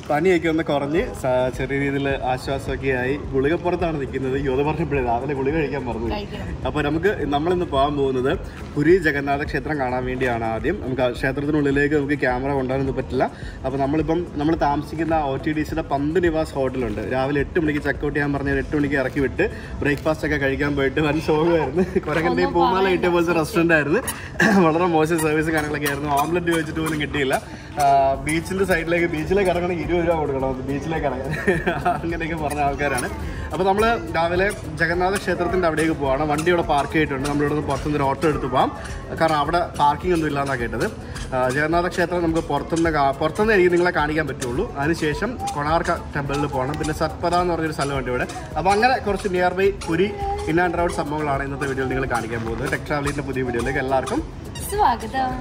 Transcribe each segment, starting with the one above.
പനിയൊക്കെ ഒന്ന് കുറഞ്ഞ് സ- ചെറിയ രീതിയിൽ ആശ്വാസമൊക്കെ ആയി ഗുളികപ്പുറത്താണ് നിൽക്കുന്നത് യോധ പറഞ്ഞപ്പോഴേ രാവിലെ ഗുളിക കഴിക്കാൻ മറന്നു അപ്പോൾ നമുക്ക് നമ്മളിന്ന് പോകാൻ പോകുന്നത് പുരി ജഗന്നാഥ ക്ഷേത്രം കാണാൻ വേണ്ടിയാണ് ആദ്യം നമുക്ക് ആ ക്ഷേത്രത്തിനുള്ളിലേക്ക് നമുക്ക് ക്യാമറ കൊണ്ടുവരാനൊന്നും പറ്റില്ല അപ്പോൾ നമ്മളിപ്പം നമ്മൾ താമസിക്കുന്ന ഒ ടി ഡി സിയുടെ പന്ത് നിവാസ് ഹോട്ടലുണ്ട് രാവിലെ എട്ട് മണിക്ക് ചെക്കൗട്ട് ചെയ്യാൻ പറഞ്ഞാൽ എട്ട് മണിക്ക് ഇറക്കി വിട്ട് ബ്രേക്ക്ഫാസ്റ്റ് ഒക്കെ കഴിക്കാൻ പോയിട്ട് വൻ ശോകമായിരുന്നു കുരകൻ്റെയും പൂമാല കിട്ടിയ പോലത്തെ റെസ്റ്റോറൻ്റ് ആയിരുന്നു വളരെ മോശം സർവീസ് കാര്യങ്ങളൊക്കെ ആയിരുന്നു ഓംലെറ്റ് ചോദിച്ചിട്ട് പോലും കിട്ടിയില്ല ബീച്ചിൻ്റെ സൈഡിലേക്ക് ബീച്ചിലേക്ക് ഇറങ്ങണമെങ്കിൽ ഇരുപത് രൂപ കൊടുക്കണം ബീച്ചിലേക്ക് ഇറങ്ങാൻ അങ്ങനെയൊക്കെ പറഞ്ഞ ആൾക്കാരാണ് അപ്പോൾ നമ്മൾ രാവിലെ ജഗന്നാഥ ക്ഷേത്രത്തിൻ്റെ അവിടേക്ക് പോവാണ് വണ്ടി ഇവിടെ പാർക്ക് ചെയ്തിട്ടുണ്ട് നമ്മളിവിടെ നിന്ന് പുറത്തുനിന്ന് ഒരു ഓട്ടോ എടുത്ത് പോകാം കാരണം അവിടെ പാർക്കിംഗ് ഒന്നും ഇല്ലാന്നാണ് കേട്ടത് ആ, ജഗന്നാഥ ക്ഷേത്രം നമുക്ക് പുറത്തുനിന്ന് കാ- പുറത്തുനിന്ന് എനിക്ക് നിങ്ങളെ കാണിക്കാൻ പറ്റുള്ളൂ അതിനുശേഷം കൊണാർക്ക ടെമ്പിളിൽ പോകണം പിന്നെ സത്പത എന്ന് പറഞ്ഞൊരു സ്ഥലമുണ്ട് ഇവിടെ അപ്പോൾ അങ്ങനെ കുറച്ച് nearby Puri in and out സംഭവങ്ങളാണ് ഇന്നത്തെ വീഡിയോയിൽ നിങ്ങൾ കാണിക്കാൻ പോകുന്നത് ടെക് ട്രാവലിൻ്റെ പുതിയ വീഡിയോയിലേക്ക് എല്ലാവർക്കും സ്വാഗതം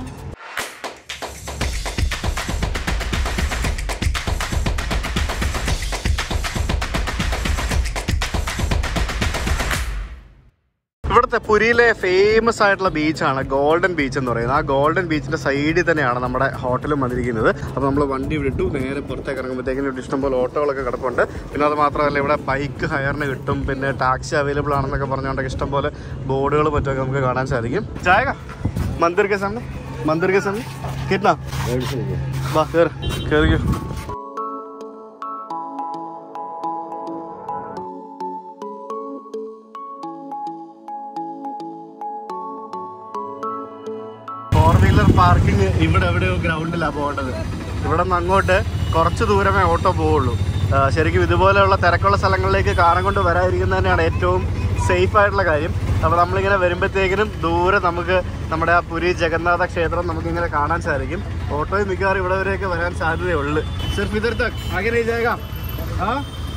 ഇവിടുത്തെ പുരിയിലെ ഫേമസ് ആയിട്ടുള്ള ബീച്ചാണ് ഗോൾഡൻ ബീച്ച് എന്ന് പറയുന്നത് ആ ഗോൾഡൻ ബീച്ചിന്റെ സൈഡിൽ തന്നെയാണ് നമ്മുടെ ഹോട്ടലും വന്നിരിക്കുന്നത് അപ്പോൾ നമ്മൾ വണ്ടി വിട്ടു നേരെ പുറത്തേക്ക് ഇറങ്ങുമ്പോഴത്തേക്കിനും ഇവിടെ ഇഷ്ടംപോലെ ഓട്ടോകളൊക്കെ കിടപ്പുണ്ട് പിന്നെ അത് മാത്രമല്ല ഇവിടെ ബൈക്ക് ഹയറിന് കിട്ടും പിന്നെ ടാക്സി അവൈലബിൾ ആണെന്നൊക്കെ പറഞ്ഞുകൊണ്ടൊക്കെ ഇഷ്ടംപോലെ ബോർഡുകൾ മറ്റൊക്കെ നമുക്ക് കാണാൻ സാധിക്കും ജായക മന്ദിർ കെ സാമനെ മന്ദിർ കെ സാമനെ കിട്ടണ വാ കയറി കയറിക്കോ ഫോർ വീലർ പാർക്കിംഗ് ഇവിടെ എവിടെയോ ഗ്രൗണ്ടിലാണ് പോകേണ്ടത് ഇവിടെ നിന്ന് അങ്ങോട്ട് കുറച്ച് ദൂരമേ ഓട്ടോ പോവുള്ളൂ ആ, ശരിക്കും ഇതുപോലെയുള്ള തിരക്കുള്ള സ്ഥലങ്ങളിലേക്ക് കാറും കൊണ്ട് വരാതിരിക്കുന്നത് തന്നെയാണ് ഏറ്റവും സേഫ് ആയിട്ടുള്ള കാര്യം അപ്പോൾ നമ്മളിങ്ങനെ വരുമ്പോഴത്തേക്കിനും ദൂരെ നമുക്ക് നമ്മുടെ ആ പുരി ജഗന്നാഥ ക്ഷേത്രം നമുക്കിങ്ങനെ കാണാൻ സാധിക്കും ഓട്ടോയിൽ മിക്കവാറും ഇവിടെ വരെയൊക്കെ വരാൻ സാധ്യതയുള്ളു സിർഫ് ഇതർ തക് അങ്ങനെ ജയകാം ആ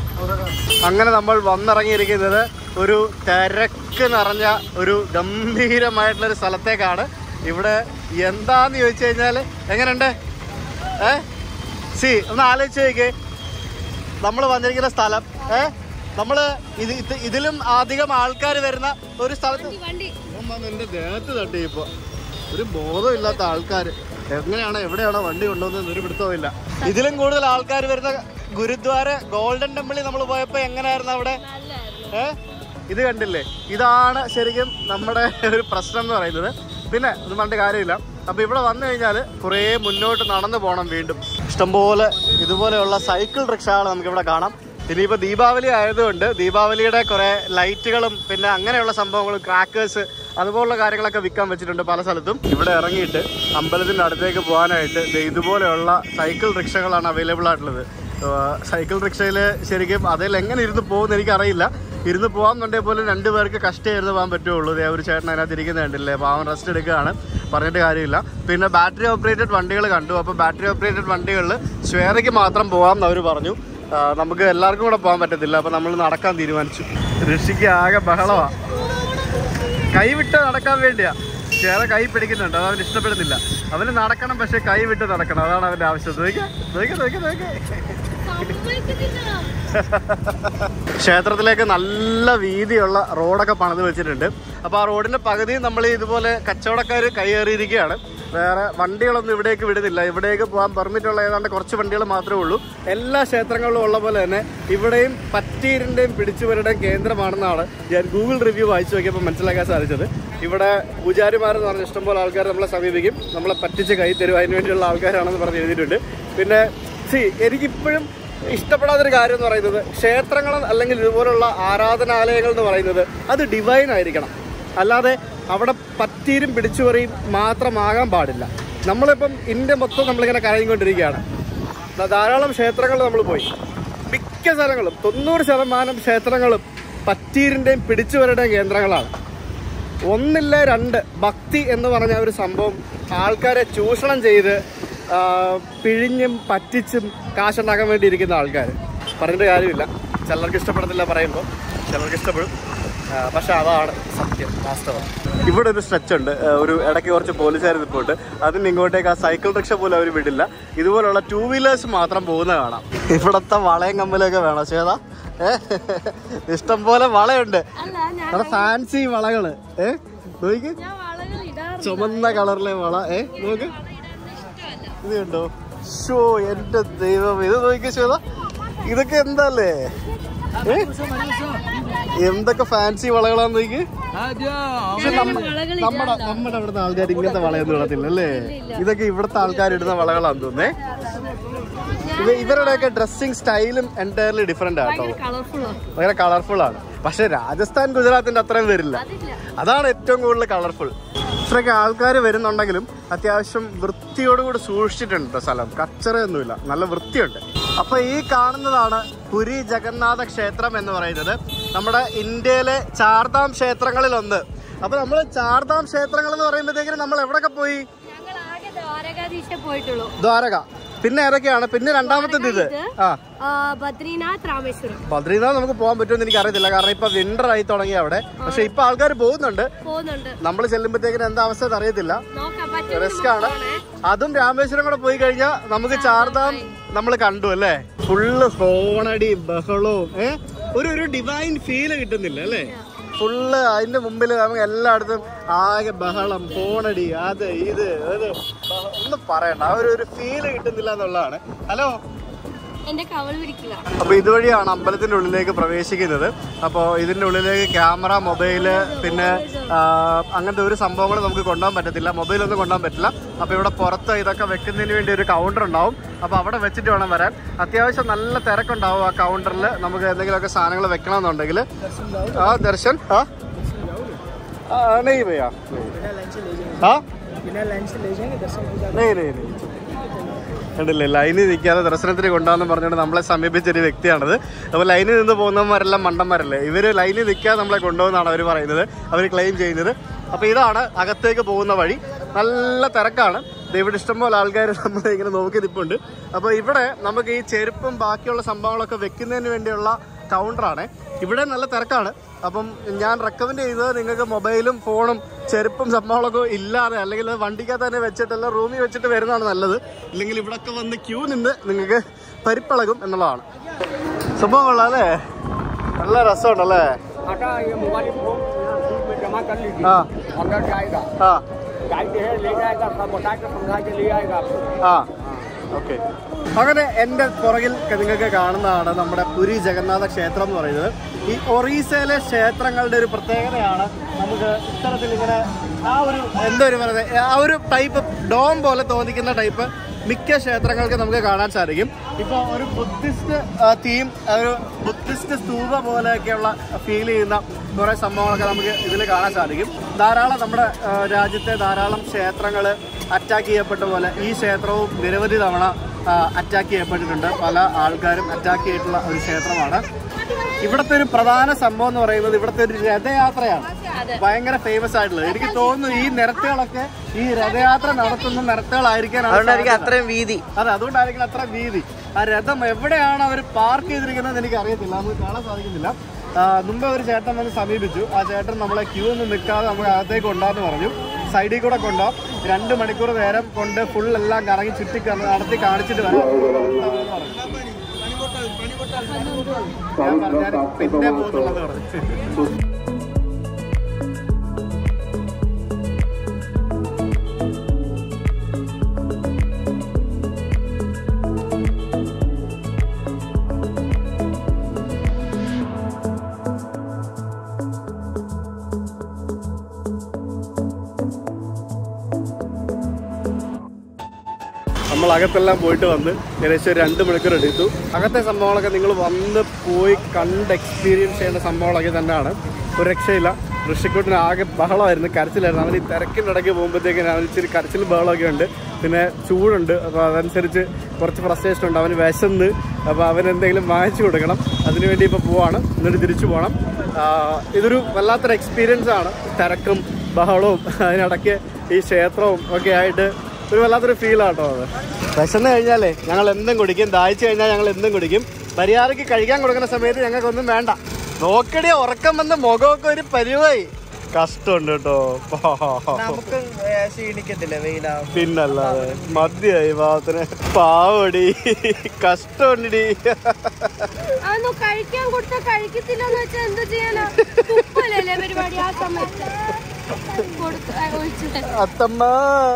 അങ്ങനെ നമ്മൾ വന്നിറങ്ങിയിരിക്കുന്നത് ഒരു തിരക്ക് നിറഞ്ഞ ഒരു ഗംഭീരമായിട്ടുള്ള ഒരു സ്ഥലത്തേക്കാണ് ഇവിടെ എന്താന്ന് ചോദിച്ചു കഴിഞ്ഞാൽ എങ്ങനെയുണ്ട് ഏ സി ഒന്ന് ആലോചിച്ച് നോക്കേ നമ്മൾ വന്നിരിക്കുന്ന സ്ഥലം ഏ നമ്മൾ ഇത് ഇത് ഇതിലും അധികം ആൾക്കാർ വരുന്ന ഒരു സ്ഥലത്ത് ഇവൻ വന്ന് എന്റെ ദേഹത്ത് തട്ടി ഇപ്പൊ ഒരു ബോധമില്ലാത്ത ആൾക്കാർ എങ്ങനെയാണ് എവിടെയാണോ വണ്ടി കൊണ്ടുവന്നത് ഒരു പിടുത്തവും ഇല്ല ഇതിലും കൂടുതൽ ആൾക്കാർ വരുന്ന ഗുരുദ്വാര ഗോൾഡൻ ടെമ്പിളിൽ നമ്മൾ പോയപ്പോ എങ്ങനെയായിരുന്നു അവിടെ ഏ ഇത് കണ്ടില്ലേ ഇതാണ് ശരിക്കും നമ്മുടെ ഒരു പ്രശ്നം എന്ന് പറയുന്നത് പിന്നെ ഒന്നും പറഞ്ഞിട്ട് കാര്യമില്ല അപ്പൊ ഇവിടെ വന്നു കഴിഞ്ഞാൽ കുറേ മുന്നോട്ട് നടന്നു പോകണം വീണ്ടും ഇഷ്ടംപോലെ ഇതുപോലെയുള്ള സൈക്കിൾ റിക്ഷകൾ നമുക്ക് ഇവിടെ കാണാം ഇനിയിപ്പോൾ ദീപാവലി ആയതുകൊണ്ട് ദീപാവലിയുടെ കുറേ ലൈറ്റുകളും പിന്നെ അങ്ങനെയുള്ള സംഭവങ്ങളും ക്രാക്കേഴ്സ് അതുപോലുള്ള കാര്യങ്ങളൊക്കെ വിൽക്കാൻ വെച്ചിട്ടുണ്ട് പല സ്ഥലത്തും ഇവിടെ ഇറങ്ങിയിട്ട് അമ്പലത്തിൻ്റെ അടുത്തേക്ക് പോകാനായിട്ട് ദേ ഇതുപോലെയുള്ള സൈക്കിൾ റിക്ഷകളാണ് അവൈലബിൾ ആയിട്ടുള്ളത് ഏഹ് സൈക്കിൾ റിക്ഷയിൽ ശരിക്കും അതിൽ എങ്ങനെ ഇരുന്ന് പോകുമെന്ന് എനിക്കറിയില്ല ഇരുന്ന് പോകാമെന്നുണ്ടെങ്കിൽ പോലും രണ്ട് പേർക്ക് കഷ്ടം ഇരുന്ന് പോകാൻ പറ്റുള്ളൂ ദേ ഒരു ചേട്ടൻ അതിനകത്ത് ഇരിക്കുന്നത് കണ്ടില്ലേ പാവം റെസ്റ്റ് എടുക്കുകയാണ് പറഞ്ഞിട്ട് കാര്യമില്ല പിന്നെ ബാറ്ററി ഓപ്പറേറ്റഡ് വണ്ടികൾ കണ്ടു അപ്പോൾ ബാറ്ററി ഓപ്പറേറ്റഡ് വണ്ടികളിൽ ഷ്വേറയ്ക്ക് മാത്രം പോകാം എന്ന് അവർ പറഞ്ഞു ആ, നമുക്ക് എല്ലാവർക്കും കൂടെ പോകാൻ പറ്റത്തില്ല അപ്പോൾ നമ്മൾ നടക്കാൻ തീരുമാനിച്ചു ഋഷിക്ക് ആകെ ബഹളമാണ് കൈവിട്ട് നടക്കാൻ വേണ്ടിയാ ചേറെ കൈ പിടിക്കുന്നുണ്ട് അത് അവന് ഇഷ്ടപ്പെടുന്നില്ല അവന് നടക്കണം പക്ഷെ കൈ വിട്ട് നടക്കണം അതാണ് അവന്റെ ആവശ്യം നോക്കിയാ നോക്കിയാ നോക്കിയാ നോക്കിയാ ക്ഷേത്രത്തിലേക്ക് നല്ല വീതിയുള്ള റോഡൊക്കെ പണിത് വെച്ചിട്ടുണ്ട് അപ്പോൾ ആ റോഡിന്റെ പകുതി നമ്മൾ ഇതുപോലെ കച്ചവടക്കാർ കൈയേറിയിരിക്കുകയാണ് വേറെ വണ്ടികളൊന്നും ഇവിടേക്ക് വിടുന്നില്ല ഇവിടേക്ക് പോകാൻ പെർമിറ്റ് ഉള്ള ഏതാണ്ട് കുറച്ച് വണ്ടികൾ മാത്രമേ ഉള്ളൂ എല്ലാ ക്ഷേത്രങ്ങളിലും ഉള്ള പോലെ തന്നെ ഇവിടെയും പറ്റീരിന്റെയും പിടിച്ചുവരുടെയും കേന്ദ്രമാണെന്നാണ് ഞാൻ ഗൂഗിൾ റിവ്യൂ വായിച്ചു നോക്കിയപ്പോൾ മനസ്സിലാക്കാൻ സാധിച്ചത് ഇവിടെ പൂജാരിമാരെന്ന് പറഞ്ഞ ഇഷ്ടംപോലെ ആൾക്കാർ നമ്മളെ സമീപിക്കും നമ്മളെ പറ്റിച്ച് കൈ തരും അതിന് വേണ്ടിയുള്ള ആൾക്കാരാണെന്ന് പറഞ്ഞ് എഴുതിയിട്ടുണ്ട് പിന്നെ സി എനിക്കിപ്പോഴും ഇഷ്ടപ്പെടാത്തൊരു കാര്യം എന്ന് പറയുന്നത് ക്ഷേത്രങ്ങൾ അല്ലെങ്കിൽ ഇതുപോലുള്ള ആരാധനാലയങ്ങൾ എന്ന് പറയുന്നത് അത് ഡിവൈൻ ആയിരിക്കണം അല്ലാതെ അവിടെ പറ്റീരും പിടിച്ചുപറിയും മാത്രമാകാൻ പാടില്ല നമ്മളിപ്പം ഇന്ത്യ മൊത്തം നമ്മളിങ്ങനെ കരഞ്ഞുകൊണ്ടിരിക്കുകയാണ് ദാ- ധാരാളം ക്ഷേത്രങ്ങൾ നമ്മൾ പോയി മിക്ക സ്ഥലങ്ങളും തൊണ്ണൂറ് ശതമാനം ക്ഷേത്രങ്ങളും പറ്റീരിൻ്റെയും പിടിച്ചുവരുടെയും കേന്ദ്രങ്ങളാണ് ഒന്നില്ല രണ്ട് ഭക്തി എന്ന് പറഞ്ഞ ഒരു സംഭവം ആൾക്കാരെ ചൂഷണം ചെയ്ത് ആ, പിഴിഞ്ഞും പറ്റിച്ചും കാശുണ്ടാക്കാൻ വേണ്ടി ഇരിക്കുന്ന ആൾക്കാർ പറഞ്ഞിട്ട് കാര്യമില്ല ചിലർക്ക് ഇഷ്ടപ്പെടത്തില്ല പറയുമ്പോൾ ചിലർക്ക് ഇഷ്ടപ്പെടും ആ, പക്ഷെ അതാണ് സത്യം വാസ്തവം ഇവിടെ ഒരു സ്ട്രെച്ച് ഉണ്ട് ആ, ഒരു ഇടയ്ക്ക് കുറച്ച് പോലീസുകാർ നിൽപ്പുണ്ട് അതിന് ഇങ്ങോട്ടേക്ക് ആ സൈക്കിൾ റിക്ഷ പോലും അവർ വിടില്ല ഇതുപോലുള്ള ടൂ വീലേഴ്സ് മാത്രം പോകുന്ന കാണാം ഇവിടത്തെ വളയും കമ്പലൊക്കെ വേണം ചേതാ ഏ ഇഷ്ടം പോലെ വളയുണ്ട് അല്ല ഞാൻ അവിടെ ഫാൻസി വളകള് ഏ നോക്ക് ഞാൻ വളകൾ ഇടാറ് ചുമന്ന കളറിലെ വള ഏ നോക്ക് ഇത് കണ്ടോ ഷോ എന്റെ ദൈവം ഇത് നോക്കിയ ശ്വേത ഇതൊക്കെ എന്താല്ലേ ഏ? എന്തൊക്കെ ഫാൻസി വളകളാന്ന് നോക്കി പക്ഷെ നമ്മ- നമ്മുടെ നമ്മുടെ അവിടുത്തെ ആൾക്കാർ ഇങ്ങനത്തെ വളയൊന്നും ഇടത്തില്ല അല്ലേ ഇതൊക്കെ ഇവിടുത്തെ ആൾക്കാർ ഇടുന്ന വളകളാന്ന് തോന്നേ ഇവ ഇവരുടെയൊക്കെ ഡ്രസ്സിങ് സ്റ്റൈലും എൻറ്റയർലി ഡിഫറെന്റ് ആട്ടോ ഭയങ്കര കളർഫുൾ ആണ് പക്ഷെ രാജസ്ഥാൻ ഗുജറാത്തിന്റെ അത്രയും വരില്ല അതാണ് ഏറ്റവും കൂടുതൽ കളർഫുൾ ഇത്രയൊക്കെ ആൾക്കാർ വരുന്നുണ്ടെങ്കിലും അത്യാവശ്യം വൃത്തിയോടുകൂടി സൂക്ഷിച്ചിട്ടുണ്ട് ട്ടോ സ്ഥലം കച്ചറയൊന്നുമില്ല നല്ല വൃത്തിയുണ്ട് അപ്പൊ ഈ കാണുന്നതാണ് പുരി ജഗന്നാഥ ക്ഷേത്രം എന്ന് പറയുന്നത് നമ്മുടെ ഇന്ത്യയിലെ ചാർധാം ക്ഷേത്രങ്ങളിൽ ഒന്ന് അപ്പൊ നമ്മൾ ചാർധാം ക്ഷേത്രങ്ങൾ എന്ന് പറയുമ്പോഴത്തേക്കും നമ്മൾ എവിടെയൊക്കെ പോയി ഞങ്ങൾ ആകെ ദ്വാരകാധീശ പോയിട്ടുള്ളൂ ദ്വാരക പിന്നെ ഏതൊക്കെയാണ് പിന്നെ രണ്ടാമത്തേത് ഇത് ആ ആ, ബദ്രീനാഥ് രാമേശ്വരം ബദ്രീനാഥ് നമുക്ക് പോകാൻ പറ്റുമെന്ന് എനിക്ക് അറിയത്തില്ല കാരണം ഇപ്പൊ വിന്റർ ആയി തുടങ്ങി അവിടെ പക്ഷെ ഇപ്പൊ ആൾക്കാർ പോകുന്നുണ്ട് പോകുന്നുണ്ട് നമ്മൾ ചെല്ലുമ്പോഴത്തേക്കിന് എന്താ അവസ്ഥ എന്ന് അറിയത്തില്ല നോക്കാം പറ്റും റിസ്ക് ആണ് അതും രാമേശ്വരം കൂടെ പോയി കഴിഞ്ഞാൽ നമുക്ക് ചാർധാം നമ്മൾ കണ്ടു അല്ലേ ഫുള്ള് ഫോണടി ബഹളവും ഏ ഒരു ഒരു ഡിവൈൻ ഫീല് കിട്ടുന്നില്ല അല്ലേ ഫുള്ള് അതിന്റെ മുമ്പിൽ നമുക്ക് എല്ലായിടത്തും ആകെ ബഹളം ഫോണടി അത് ഇത് അത് ബഹ- ഒന്നും പറയണ്ട ആ ഒരു ഒരു ഫീല് കിട്ടുന്നില്ല എന്നുള്ളതാണ് ഹലോ എന്റെ കവൾ പിടിക്കുക അപ്പോൾ ഇതുവഴിയാണ് അമ്പലത്തിന്റെ ഉള്ളിലേക്ക് പ്രവേശിക്കുന്നത് അപ്പോൾ ഇതിന്റെ ഉള്ളിലേക്ക് ക്യാമറ മൊബൈല് പിന്നെ ആ, അങ്ങനത്തെ ഒരു സംഭവങ്ങളും നമുക്ക് കൊണ്ടുപോകാൻ പറ്റത്തില്ല മൊബൈലൊന്നും കൊണ്ടുപോകാൻ പറ്റില്ല അപ്പോൾ ഇവിടെ പുറത്ത് ഇതൊക്കെ വെക്കുന്നതിന് വേണ്ടി ഒരു കൗണ്ടർ ഉണ്ടാവും അപ്പോൾ അവിടെ വെച്ചിട്ട് വേണം വരാൻ അത്യാവശ്യം നല്ല തിരക്കുണ്ടാവും ആ കൗണ്ടറിൽ നമുക്ക് എന്തെങ്കിലുമൊക്കെ സാധനങ്ങൾ വെക്കണമെന്നുണ്ടെങ്കിൽ ആ ദർശൻ ആ ആ, नहीं भैया हाँ नहीं नहीं नहीं കണ്ടില്ലേ ലൈനിൽ നിൽക്കാതെ ദർശനത്തിന് കൊണ്ടാന്ന് പറഞ്ഞുകൊണ്ട് നമ്മളെ സമീപിച്ച ഒരു വ്യക്തിയാണത് അപ്പോൾ ലൈനിൽ നിന്ന് പോകുന്നവന്മാരെല്ലാം മണ്ടന്മാരല്ലേ ഇവർ ലൈനിൽ നിൽക്കാതെ നമ്മളെ കൊണ്ടുപോകുന്നതാണ് അവർ പറയുന്നത് അവർ ക്ലെയിം ചെയ്യുന്നത് അപ്പോൾ ഇതാണ് അകത്തേക്ക് പോകുന്ന വഴി നല്ല തിരക്കാണ് ദേ ഇവിടെ ഇഷ്ടംപോലെ ആൾക്കാർ നമ്മളെ ഇങ്ങനെ നോക്കി നിൽപ്പുണ്ട് അപ്പോൾ ഇവിടെ നമുക്ക് ഈ ചെരുപ്പും ബാക്കിയുള്ള സംഭവങ്ങളൊക്കെ വെക്കുന്നതിന് വേണ്ടിയുള്ള കൗണ്ടറാണ് ഇവിടെ നല്ല തിരക്കാണ് അപ്പം ഞാൻ റെക്കമെൻഡ് ചെയ്തത് നിങ്ങൾക്ക് മൊബൈലും ഫോണും ചെരുപ്പും സംഭവങ്ങളൊക്കെ ഇല്ലാതെ അല്ലെങ്കിൽ അത് വണ്ടിക്കകത്ത് തന്നെ വെച്ചിട്ടല്ല റൂമിൽ വെച്ചിട്ട് വരുന്നതാണ് നല്ലത് ഇല്ലെങ്കിൽ ഇവിടൊക്കെ വന്ന് ക്യൂ നിന്ന് നിങ്ങൾക്ക് പരിപ്പിളകും എന്നുള്ളതാണ് സംഭവം കൊള്ളാം അല്ലേ നല്ല രസമുണ്ടല്ലേ आटा ये मोबाइल फोन में जमा कर लीजिए ആ ऑर्डर जाएगा ആ गाइड है ले जाएगा सब बता के समझा के ले आएगा आपको ആ ഓക്കെ അങ്ങനെ എൻ്റെ പുറകിൽ നിങ്ങൾക്ക് കാണുന്നതാണ് നമ്മുടെ പുരി ജഗന്നാഥ ക്ഷേത്രം എന്ന് പറയുന്നത് ഈ ഒറീസയിലെ ക്ഷേത്രങ്ങളുടെ ഒരു പ്രത്യേകതയാണ് നമുക്ക് ഇത്തരത്തിൽ ഇങ്ങനെ ആ ഒരു എന്താ ഒരു പറയുന്നത് ആ ഒരു ടൈപ്പ് ഡോം പോലെ തോന്നിക്കുന്ന ടൈപ്പ് മിക്ക ക്ഷേത്രങ്ങൾക്ക് നമുക്ക് കാണാൻ സാധിക്കും ഇപ്പോൾ ഒരു ബുദ്ധിസ്റ്റ് തീം ഒരു ബുദ്ധിസ്റ്റ് സ്തൂപ പോലെയൊക്കെയുള്ള ഫീൽ ചെയ്യുന്ന കുറേ സംഭവങ്ങളൊക്കെ നമുക്ക് ഇതിൽ കാണാൻ സാധിക്കും ധാരാളം നമ്മുടെ ആ, രാജ്യത്തെ ധാരാളം ക്ഷേത്രങ്ങൾ അറ്റാക്ക് ചെയ്യപ്പെട്ട പോലെ ഈ ക്ഷേത്രവും നിരവധി തവണ അറ്റാക്ക് ചെയ്യപ്പെട്ടിട്ടുണ്ട് പല ആൾക്കാരും അറ്റാക്ക് ചെയ്തിട്ടുള്ള ഒരു ക്ഷേത്രമാണ് ഇവിടുത്തെ ഒരു പ്രധാന സംഭവം എന്ന് പറയുന്നത് ഇവിടുത്തെ ഒരു രഥയാത്രയാണ് ഭയങ്കര ഫേമസ് ആയിട്ടുള്ളത് എനിക്ക് തോന്നുന്നു ഈ നിരത്തുകളൊക്കെ ഈ രഥയാത്ര നടത്തുന്ന നിരത്തുകളായിരിക്കാനാണ് അതുകൊണ്ടായിരിക്കും സാധ്യത. അത്രയും വീതി അതെ അതുകൊണ്ടായിരിക്കും അത്ര വീതി ആ രഥം എവിടെയാണ് അവർ പാർക്ക് ചെയ്തിരിക്കുന്നത് എനിക്ക് അറിയത്തില്ല നമുക്ക് കാണാൻ സാധിക്കുന്നില്ല ആ, മുമ്പ് ഒരു ചേട്ടൻ വന്ന് സമീപിച്ചു ആ ചേട്ടൻ നമ്മളെ ക്യൂ ഒന്നും നിൽക്കാതെ നമുക്ക് അകത്തേക്ക് കൊണ്ടാന്ന് പറഞ്ഞു സൈഡിൽ കൂടെ കൊണ്ടോ രണ്ട് മണിക്കൂർ നേരം കൊണ്ട് ഫുൾ എല്ലാം കറങ്ങി ചുറ്റി കറ- നടത്തി കാണിച്ചിട്ട് വരാം എന്ന് പറഞ്ഞു. ഞാൻ പറഞ്ഞാൽ പിന്നെ പോകുന്നുള്ളത് പറഞ്ഞു നമ്മൾ അകത്തെല്ലാം പോയിട്ട് വന്ന് ഏകദേശം ഒരു രണ്ട് മണിക്കൂർ എടുത്തു അകത്തെ സംഭവങ്ങളൊക്കെ നിങ്ങൾ വന്ന് പോയി കണ്ട് എക്സ്പീരിയൻസ് ചെയ്യേണ്ട സംഭവങ്ങളൊക്കെ തന്നെയാണ് ഒരു രക്ഷയില്ല ഋഷിക്കുട്ടിന് ആകെ ബഹളമായിരുന്നു കരച്ചിലായിരുന്നു അവൻ ഈ തിരക്കിൻ്റെ ഇടയ്ക്ക് പോകുമ്പോഴത്തേക്കിന് അവൻ ഇച്ചിരി കരച്ചിലും ബഹളമൊക്കെ ഉണ്ട് പിന്നെ ചൂടുണ്ട് അപ്പോൾ അതനുസരിച്ച് കുറച്ച് ഫ്രസ്ട്രേഷൻ ഉണ്ട് അവന് വിശന്ന് അപ്പോൾ അവൻ എന്തെങ്കിലും വാങ്ങിച്ചു കൊടുക്കണം അതിനുവേണ്ടി ഇപ്പോൾ പോവാണ് എന്നിട്ട് തിരിച്ചു പോകണം ആ, ഇതൊരു വല്ലാത്തൊരു എക്സ്പീരിയൻസ് ആണ് തിരക്കും ബഹളവും അതിനിടയ്ക്ക് ഈ ക്ഷേത്രവും ഒക്കെ ആയിട്ട് ഒരു വല്ലാത്തൊരു ഫീലാട്ടോ അത് വിശന്ന് കഴിഞ്ഞാലേ ഞങ്ങൾ എന്തും കുടിക്കും ദാഹിച്ചു കഴിഞ്ഞാൽ ഞങ്ങൾ എന്തും കുടിക്കും പരിഹാരക്ക് കഴിക്കാൻ കൊടുക്കുന്ന സമയത്ത് ഞങ്ങൾക്കൊന്നും വേണ്ട നോക്കടി ഉറക്കം വന്ന് മുഖമൊക്കെ ഒരു പരിവായി കഷ്ടമുണ്ട് കേട്ടോ നമുക്ക് ക്ഷീണിക്കത്തില്ല വെയിലാവും പിന്നല്ലാതെ മദ്യായി പാവത്തിന് പാവടി കഷ്ടമുണ്ടടി അതൊന്നും കഴിക്കാൻ കൊടുത്താ കഴിക്കത്തില്ലെന്ന് വെച്ചാൽ എന്ത് ചെയ്യാനാ തുപ്പലല്ലേ പരിപാടി ആ സമയത്ത് കൊടുത്ത് ആ, ഒഴിച്ചിട്ട് അത്തമ്മ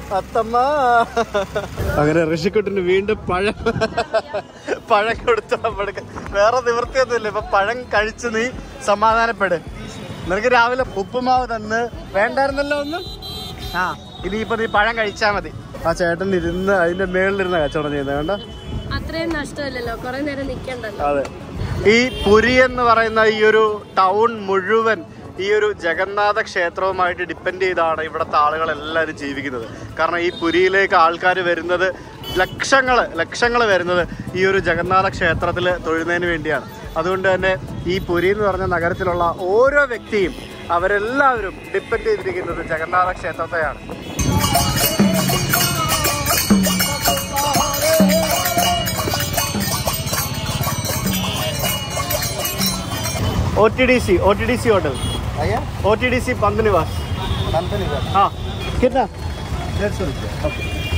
അത്തമ്മ അങ്ങനെ ഋഷിക്കുട്ടിന് വീണ്ടും പഴം പഴം കൊടുത്ത നമ്മൾക്ക് വേറെ നിവൃത്തിയൊന്നുമില്ല ഇപ്പൊ പഴം കഴിച്ച് നീ സമാധാനപ്പെട് നിനക്ക് രാവിലെ ഉപ്പുമാവ് തന്ന് വേണ്ടായിരുന്നല്ലോ ഒന്നും ആ ഇനിയിപ്പൊ നീ പഴം കഴിച്ചാ മതി ആ ചേട്ടൻ ഇരുന്ന് അതിന്റെ മേളിലിരുന്ന കച്ചവടം ചെയ്യുന്നത് കണ്ടോ അത്രയും നഷ്ടമില്ലല്ലോ കുറെ നേരം നിക്കണ്ടല്ലോ അതെ ഈ പുരി എന്ന് പറയുന്ന ഈ ഒരു ടൗൺ മുഴുവൻ ഈ ഒരു ജഗന്നാഥ ക്ഷേത്രവുമായിട്ട് ഡിപ്പെൻഡ് ചെയ്താണ് ഇവിടുത്തെ ആളുകൾ എല്ലാവരും ജീവിക്കുന്നത് കാരണം ഈ പുരിയിലേക്ക് ആൾക്കാർ വരുന്നത് ലക്ഷങ്ങൾ ലക്ഷങ്ങൾ വരുന്നത് ഈ ഒരു ജഗന്നാഥ ക്ഷേത്രത്തിൽ തൊഴുന്നതിന് വേണ്ടിയാണ് അതുകൊണ്ട് തന്നെ ഈ പുരി എന്ന് പറഞ്ഞ നഗരത്തിലുള്ള ഓരോ വ്യക്തിയും അവരെല്ലാവരും ഡിപ്പെൻഡ് ചെയ്തിരിക്കുന്നത് ജഗന്നാഥ ക്ഷേത്രത്തെയാണ് O T D C O T D C hotel भैया O T D C Pant Niwas company का हाँ कितना डेढ़ सौ रुपया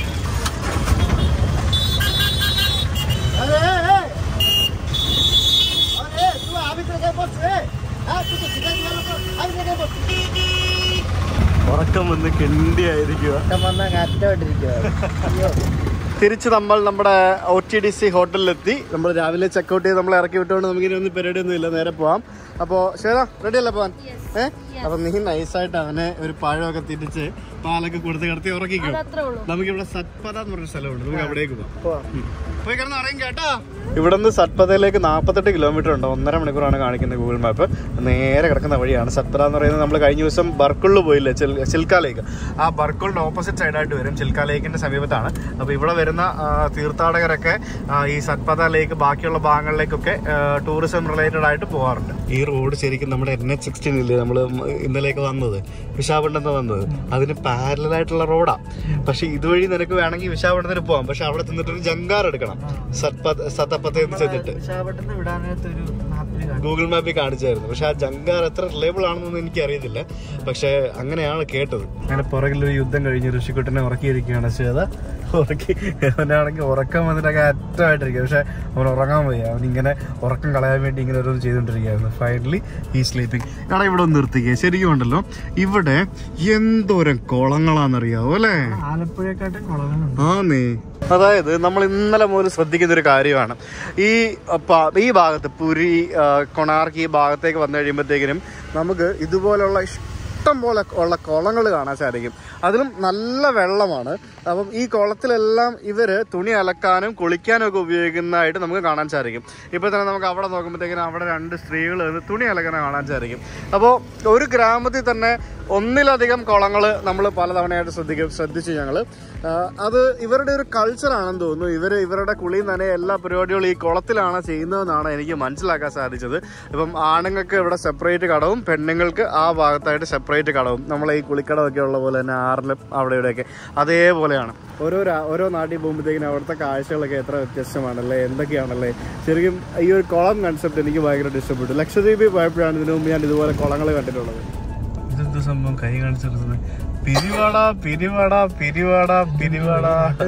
ഉറക്കം വന്ന് കെണ്ടിയായിരിക്കുക വന്നാൽ കറക്റ്റായിട്ടിരിക്കുക തിരിച്ച് നമ്മൾ നമ്മുടെ ഒ ടി ഡി സി ഹോട്ടലിലെത്തി നമ്മൾ രാവിലെ ചെക്കൗട്ട് ചെയ്ത് നമ്മൾ ഇറക്കി വിട്ടുകൊണ്ട് നമുക്ക് ഇനി ഒന്നും പരിപാടി ഒന്നും ഇല്ല നേരെ പോവാം അപ്പോൾ ശരിയാ റെഡി അല്ലേ പോവാൻ ഏ അപ്പൊ നീ നൈസായിട്ട് അവനെ ഒരു പഴമൊക്കെ തിരിച്ച് പാലൊക്കെ കൊടുത്ത് കിടത്തി ഉറക്കിക്കും അതത്രേ ഉള്ളൂ നമുക്കിവിടെ സത്പത എന്ന് പറഞ്ഞ സ്ഥലമുണ്ട് നമുക്ക് അവിടേക്ക് പോവാം പോയി കിടന്ന് അറിയും കേട്ടോ ഇവിടെ നിന്ന് സത്പതയിലേക്ക് നാൽപ്പത്തെട്ട് കിലോമീറ്റർ ഉണ്ട് ഒന്നര മണിക്കൂറാണ് കാണിക്കുന്നത് ഗൂഗിൾ മാപ്പ് നേരെ കിടക്കുന്ന വഴിയാണ് സത്പത എന്ന് പറയുന്നത് നമ്മൾ കഴിഞ്ഞ ദിവസം ബർക്കുളിൽ പോയില്ലേ ചിൽ ചിൽക്ക ലേക്ക് ആ ബർക്കുളിന്റെ ഓപ്പോസിറ്റ് സൈഡായിട്ട് വരും ചിൽക്ക ലേക്കിന്റെ സമീപത്താണ് അപ്പോൾ ഇവിടെ വരുന്ന ആ, തീർത്ഥാടകരൊക്കെ ആ, ഈ സത്പത ലേക്ക് ബാക്കിയുള്ള ഭാഗങ്ങളിലേക്കൊക്കെ ടൂറിസം റിലേറ്റഡ് ആയിട്ട് പോകാറുണ്ട് ഈ റോഡ് ശരിക്കും നമ്മുടെ എൻ എച്ച് സിക്സ്റ്റീൻ ഇല്ലേ നമ്മൾ ഇന്നലേക്ക് വന്നത് വിശാഖപട്ടണത്ത് വന്നത് അതിന് പാരലായിട്ടുള്ള റോഡാ പക്ഷെ ഇതുവഴി നിനക്ക് വേണമെങ്കിൽ വിശാഖപട്ടണത്തിന് പോകാം പക്ഷെ അവിടെ ചെന്നിട്ട് ഒരു ജങ്കാർ എടുക്കണം സത്പത സത്തപ്പത്ത് എന്ന് ചെന്നിട്ട് വിശാഖപട്ടണത്ത് വിടാനായിട്ട് ഒരു മാപ്പിൽ കാണും ഗൂഗിൾ മാപ്പിൽ കാണിച്ചായിരുന്നു പക്ഷെ ആ ജങ്കാർ എത്ര റിലേബിൾ ആണെന്നൊന്നും എനിക്ക് അറിയത്തില്ല പക്ഷെ അങ്ങനെയാണ് കേട്ടത് അങ്ങനെ പുറകിലൊരു യുദ്ധം കഴിഞ്ഞ് ഋഷിക്കുട്ടനെ ഉറക്കിയിരിക്കുകയാണ് ശ്വേത ഉറക്കി അവനാണെങ്കിൽ ഉറക്കം വന്നിട്ടൊക്കെ അറ്റമായിട്ടിരിക്കുക പക്ഷെ അവൻ ഉറങ്ങാൻ വയ്യ അവൻ ഇങ്ങനെ ഉറക്കം കളയാൻ വേണ്ടി ഇങ്ങനെ ഓരോന്ന് ചെയ്തുകൊണ്ടിരിക്കുകയായിരുന്നു ഫൈനലി ഈ സ്ലീപ്പിംഗ് കാരണം ഇവിടെ ഒന്ന് നിർത്തിക്കുക ശരിക്കും ഉണ്ടല്ലോ ഇവിടെ എന്തോരം കുളങ്ങളാണെന്നറിയാവോ അല്ലേ ആലപ്പുഴക്കാട്ടും കുളങ്ങളുണ്ട് ആ നീ അതായത് നമ്മൾ ഇന്നലെ മുതൽ ശ്രദ്ധിക്കുന്ന ഒരു കാര്യമാണ് ഈ പ- ഈ ഭാഗത്ത് പുരി ആ, കൊണാർക്ക് ഈ ഭാഗത്തേക്ക് വന്നു കഴിയുമ്പോഴത്തേക്കിനും നമുക്ക് ഇതുപോലുള്ള ഇഷ്ടം പോലെ ഉള്ള കുളങ്ങൾ കാണാൻ സാധിക്കും അതിലും നല്ല വെള്ളമാണ് അപ്പം ഈ കുളത്തിലെല്ലാം ഇവര് തുണി അലക്കാനും കുളിക്കാനും ഒക്കെ ഉപയോഗിക്കുന്നതായിട്ട് നമുക്ക് കാണാൻ സാധിക്കും ഇപ്പോൾ തന്നെ നമുക്ക് അവിടെ നോക്കുമ്പോഴത്തേക്കിനും അവിടെ രണ്ട് സ്ത്രീകൾ നിന്ന് തുണി അലക്കാൻ കാണാൻ സാധിക്കും അപ്പോൾ ഒരു ഗ്രാമത്തിൽ തന്നെ ഒന്നിലധികം കുളങ്ങൾ നമ്മൾ പലതവണയായിട്ട് ശ്രദ്ധിക്കും ശ്രദ്ധിച്ചു ഞങ്ങൾ അത് ഇവരുടെ ഒരു കൾച്ചറാണെന്ന് തോന്നുന്നു ഇവർ ഇവരുടെ കുളി നന എല്ലാ പരിപാടികളും ഈ കുളത്തിലാണ് ചെയ്യുന്നതെന്നാണ് എനിക്ക് മനസ്സിലാക്കാൻ സാധിച്ചത് ഇപ്പം ആണുങ്ങൾക്ക് ഇവിടെ സെപ്പറേറ്റ് കടവും പെണ്ണുങ്ങൾക്ക് ആ ഭാഗത്തായിട്ട് സെപ്പറേറ്റ് കടവും നമ്മളെ ഈ കുളിക്കടമൊക്കെ ഉള്ള പോലെ തന്നെ ആറിലും അവിടെ ഇവിടെയൊക്കെ അതേപോലെയാണ് ഓരോ രാ- ഓരോ നാട്ടിൽ പോകുമ്പോഴത്തേക്കിനും അവിടുത്തെ കാഴ്ചകളൊക്കെ എത്ര വ്യത്യസ്തമാണല്ലേ എന്തൊക്കെയാണല്ലേ ശരിക്കും ഈ ഒരു കുളം കൺസെപ്റ്റ് എനിക്ക് ഭയങ്കരമായിട്ട് ഇഷ്ടപ്പെട്ടു ലക്ഷദ്വീപിൽ പോയപ്പോഴാണ് ഇതിനു മുമ്പ് ഞാൻ ഇതുപോലെ കുളങ്ങൾ കണ്ടിട്ടുള്ളത് ഇതെന്ത് സംഭവം കൈ കാണിച്ചെടുത്തത് പിരിവാട പിരിവാട പിരിവാട പിരിവാട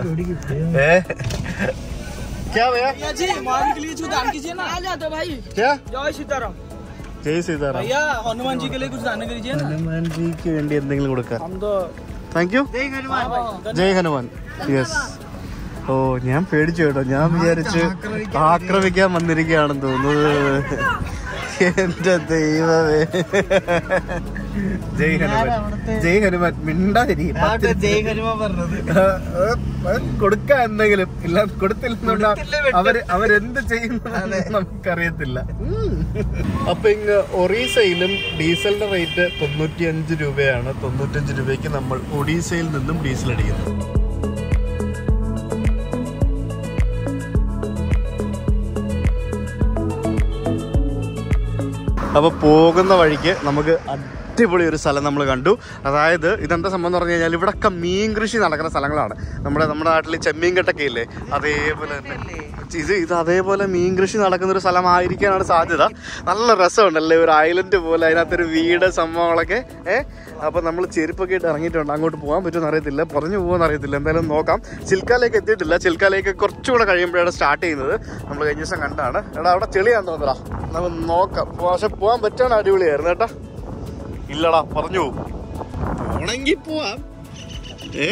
ഏ क्या भैया जी मान के लिए कुछ दान कीजिए ना आ जाते भाई क्या जय सीताराम ജയ് സീതാറാം भैया हनुमान जी के लिए कुछ दान कीजिए ना ഹനുമാൻ ജിക്ക് വേണ്ടി എന്തെങ്കിലും കൊടുക്കാം हम तो thank you Jai Hanuman yes ഓ ഞാൻ പേടിച്ചു കേട്ടോ ഞാൻ വിചാരിച്ച് ആക്രമിക്കാൻ വന്നിരിക്കുകയാണെന്ന് തോന്നുന്നത് എന്റെ ദൈവമേ ജയ് ഹനുമാൻ ജയ് ഹനുമാൻ മിണ്ടാതിരി ജയ് ഹനുമാൻ പറഞ്ഞത് കൊടുക്ക എന്തെങ്കിലും ഇല്ല കൊടുത്തില്ലെന്നുണ്ട അവര് അവരെന്ത് ചെയ്യുന്നു നമുക്കറിയത്തില്ല അപ്പൊ ഇങ്ങ് ഒറീസയിലും ഡീസലിന്റെ റേറ്റ് തൊണ്ണൂറ്റി അഞ്ച് രൂപയാണ് തൊണ്ണൂറ്റഞ്ച് രൂപയ്ക്ക് നമ്മൾ ഒഡീസയിൽ നിന്നും ഡീസൽ അടിക്കുന്നത് അപ്പോൾ പോകുന്ന വഴിക്ക് നമുക്ക് അടിപൊളി ഒരു സ്ഥലം നമ്മൾ കണ്ടു അതായത് ഇതെന്താ സംഭവം എന്ന് പറഞ്ഞു കഴിഞ്ഞാൽ ഇവിടൊക്കെ മീൻ കൃഷി നടക്കുന്ന സ്ഥലങ്ങളാണ് നമ്മുടെ നമ്മുടെ നാട്ടിൽ ചെമ്മീൻ കെട്ടൊക്കെ ഇല്ലേ അതേപോലെ തന്നെ ഇത് ഇത് അതേപോലെ മീൻ കൃഷി നടക്കുന്ന ഒരു സ്ഥലമായിരിക്കാനാണ് സാധ്യത നല്ല രസമുണ്ടല്ലേ ഒരു ഐലൻഡ് പോലെ അതിനകത്തൊരു വീട് സംഭവങ്ങളൊക്കെ ഏഹ് അപ്പോൾ നമ്മൾ ചെരുപ്പൊക്കെ ഇട്ട് ഇറങ്ങിയിട്ടുണ്ട് അങ്ങോട്ട് പോകാൻ പറ്റുമെന്ന് അറിയത്തില്ല പറഞ്ഞു പോകുമെന്ന് അറിയത്തില്ല എന്തായാലും നോക്കാം ചിൽക്കാലേക്ക് എത്തിയിട്ടില്ല ചിൽക്കാലേക്ക് കുറച്ചുകൂടെ കഴിയുമ്പോഴാണ് സ്റ്റാർട്ട് ചെയ്യുന്നത് നമ്മൾ കഴിഞ്ഞ ദിവസം കണ്ടാണ് എടാ അവിടെ ചെളിയാന്ന് തോന്നടാ നമുക്ക് നോക്കാം പക്ഷെ പോകാൻ പറ്റാണ് അടിപൊളിയായിരുന്നു കേട്ടാ ഇല്ലടാ പറഞ്ഞു പോണെങ്കിൽ പോവാം ഏ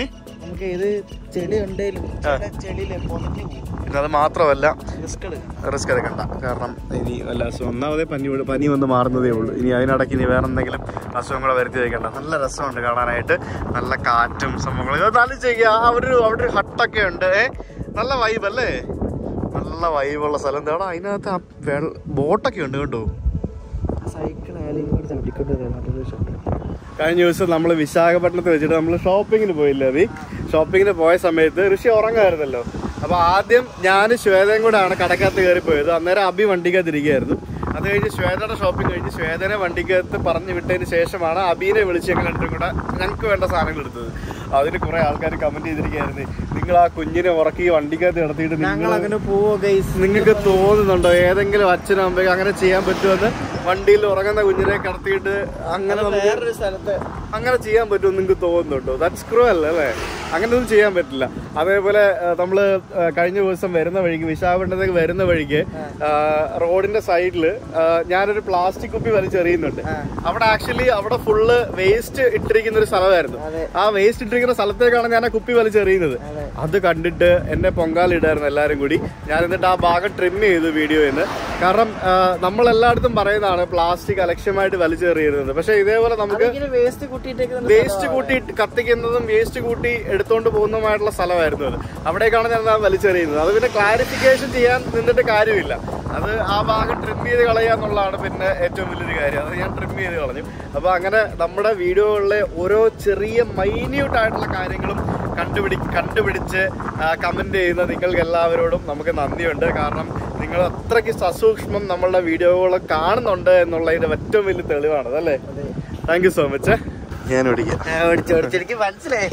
നമുക്ക് ഏത് ചെളി ഉണ്ടെങ്കിലും ചില ചെളിയിലെ പൊതഞ്ഞു പോകും പിന്നെ അത് മാത്രമല്ല റിസ്ക് എടുക്കാം റിസ്ക് എടുക്കണ്ട കാരണം ഇനി വല്ല അസുഖം ഒന്നാമതേ പനി വി- പനി വന്ന് മാറുന്നതേ ഉള്ളൂ ഇനി അതിനിടയ്ക്ക് ഇനി വേറെ എന്തെങ്കിലും അസുഖം കൂടെ വരുത്തി വയ്ക്കണ്ട നല്ല രസമുണ്ട് കാണാനായിട്ട് നല്ല കാറ്റും സംഭവങ്ങളും ഇത് നല്ല ചെയ്യുക അവിടെ ഒരു അവിടെ ഒരു ഹട്ടൊക്കെ ഉണ്ട് ഏ നല്ല വൈബ് അല്ലേ നല്ല വൈബുള്ള സ്ഥലം എന്താണ് അതിനകത്ത് ആ വെള്ള ബോട്ടൊക്കെ ഉണ്ട് കേട്ടോ സൈക്കിൾ ആയാലും കൂടി ചവിട്ടിക്കൊണ്ട് വരാം മറ്റൊരു ഷോട്ട് കഴിഞ്ഞ ദിവസം നമ്മൾ വിശാഖപട്ടണത്ത് വെച്ചിട്ട് നമ്മൾ ഷോപ്പിങ്ങിന് പോയില്ലേ അതി ഷോപ്പിങ്ങിന് പോയ സമയത്ത് ഋഷി ഉറങ്ങായിരുന്നല്ലോ അപ്പൊ ആദ്യം ഞാൻ ശ്വേതയും കൂടെ ആണ് കടക്കകത്ത് കയറി പോയത് അന്നേരം അഭി വണ്ടിക്കകത്ത് ഇരിക്കുകയായിരുന്നു അത് കഴിഞ്ഞ് ശ്വേതയുടെ ഷോപ്പിംഗ് കഴിഞ്ഞ് ശ്വേതനെ വണ്ടിക്കകത്ത് പറഞ്ഞു വിട്ടതിന് ശേഷമാണ് അബീനെ വിളിച്ച് ഞങ്ങൾ രണ്ടും കൂടെ ഞങ്ങൾക്ക് വേണ്ട സാധനങ്ങൾ എടുത്തത് അതിന് കുറെ ആൾക്കാർ കമന്റ് ചെയ്തിരിക്കുകയായിരുന്നു നിങ്ങൾ ആ കുഞ്ഞിനെ ഉറക്കി വണ്ടിക്കകത്ത് കിടത്തിയിട്ട് ഞങ്ങൾ നിങ്ങൾ അങ്ങനെ പോവോ ഗൈസ് നിങ്ങൾക്ക് തോന്നുന്നുണ്ടോ ഏതെങ്കിലും അച്ഛനും അമ്മയ്ക്ക് അങ്ങനെ ചെയ്യാൻ പറ്റുമെന്ന് വണ്ടിയിൽ ഉറങ്ങുന്ന കുഞ്ഞിനെ കിടത്തിയിട്ട് അങ്ങനെ നമുക്ക് വേറൊരു സ്ഥലത്ത് അങ്ങനെ ചെയ്യാൻ പറ്റുമെന്ന് നിങ്ങൾക്ക് തോന്നുന്നുണ്ടോ ദാറ്റ്സ് ക്രൂവൽ അല്ലേ അങ്ങനെ ഒന്നും ചെയ്യാൻ പറ്റില്ല അതേപോലെ നമ്മൾ കഴിഞ്ഞ ദിവസം വരുന്ന വഴിക്ക് വിശാഖപട്ടണത്തേക്ക് വരുന്ന വഴിക്ക് ആ, റോഡിന്റെ സൈഡിൽ ഞാനൊരു പ്ലാസ്റ്റിക് കുപ്പി വലിച്ചെറിയുന്നുണ്ട് അവിടെ ആക്ച്വലി അവിടെ ഫുള്ള് വേസ്റ്റ് ഇട്ടിരിക്കുന്ന ഒരു സ്ഥലമായിരുന്നു അതെ. ആ വേസ്റ്റ് ഇട്ടിരിക്കുന്ന സ്ഥലത്തേക്കാണ് ഞാൻ ആ കുപ്പി വലിച്ചെറിയുന്നത് അത് കണ്ടിട്ട് എന്നെ പൊങ്കാലിടായിരുന്നു എല്ലാവരും കൂടി ഞാൻ എന്നിട്ട് ആ ഭാഗം ട്രിം ചെയ്തു വീഡിയോയിൽ നിന്ന് കാരണം ആ, നമ്മൾ എല്ലായിടത്തും പറയുന്നതാണ് പ്ലാസ്റ്റിക് അലക്ഷ്യമായിട്ട് വലിച്ചെറിയരുത് പക്ഷെ ഇതേപോലെ നമുക്ക് ഇങ്ങനെ വേസ്റ്റ് കൂട്ടിയിട്ടേക്കുന്ന വേസ്റ്റ് കൂട്ടി കത്തിക്കുന്നതും വേസ്റ്റ് കൂട്ടി എടുത്തോണ്ട് പോകുന്നതുമായിട്ടുള്ള സ്ഥലമായിരുന്നു അത് അവിടേക്കാണ് ഞാൻ അത് വലിച്ചെറിയുന്നത് അത് പിന്നെ ക്ലാരിഫിക്കേഷൻ ചെയ്യാൻ നിന്നിട്ട് കാര്യമില്ല അത് ആ ഭാഗം ട്രിം ചെയ്ത് കളയുക എന്നുള്ളതാണ് പിന്നെ ഏറ്റവും വലിയൊരു കാര്യം അത് ഞാൻ ട്രിം ചെയ്ത് കളഞ്ഞു അപ്പൊ അങ്ങനെ നമ്മുടെ വീഡിയോകളിലെ ഓരോ ചെറിയ മൈന്യൂട്ട് ആയിട്ടുള്ള കാര്യങ്ങളും കണ്ടുപിടി കണ്ടുപിടിച്ച് കമന്റ് ചെയ്യുന്ന നിങ്ങൾക്ക് എല്ലാവരോടും നമുക്ക് നന്ദിയുണ്ട് കാരണം നിങ്ങൾ അത്രയ്ക്ക് സസൂക്ഷ്മം നമ്മളുടെ വീഡിയോകൾ കാണുന്നുണ്ട് എന്നുള്ളതിന്റെ ഏറ്റവും വലിയ തെളിവാണ് അല്ലേ താങ്ക് യു സോ മച്ച് ഞാൻ ഓടിക്കാം എനിക്ക് മനസ്സിലായി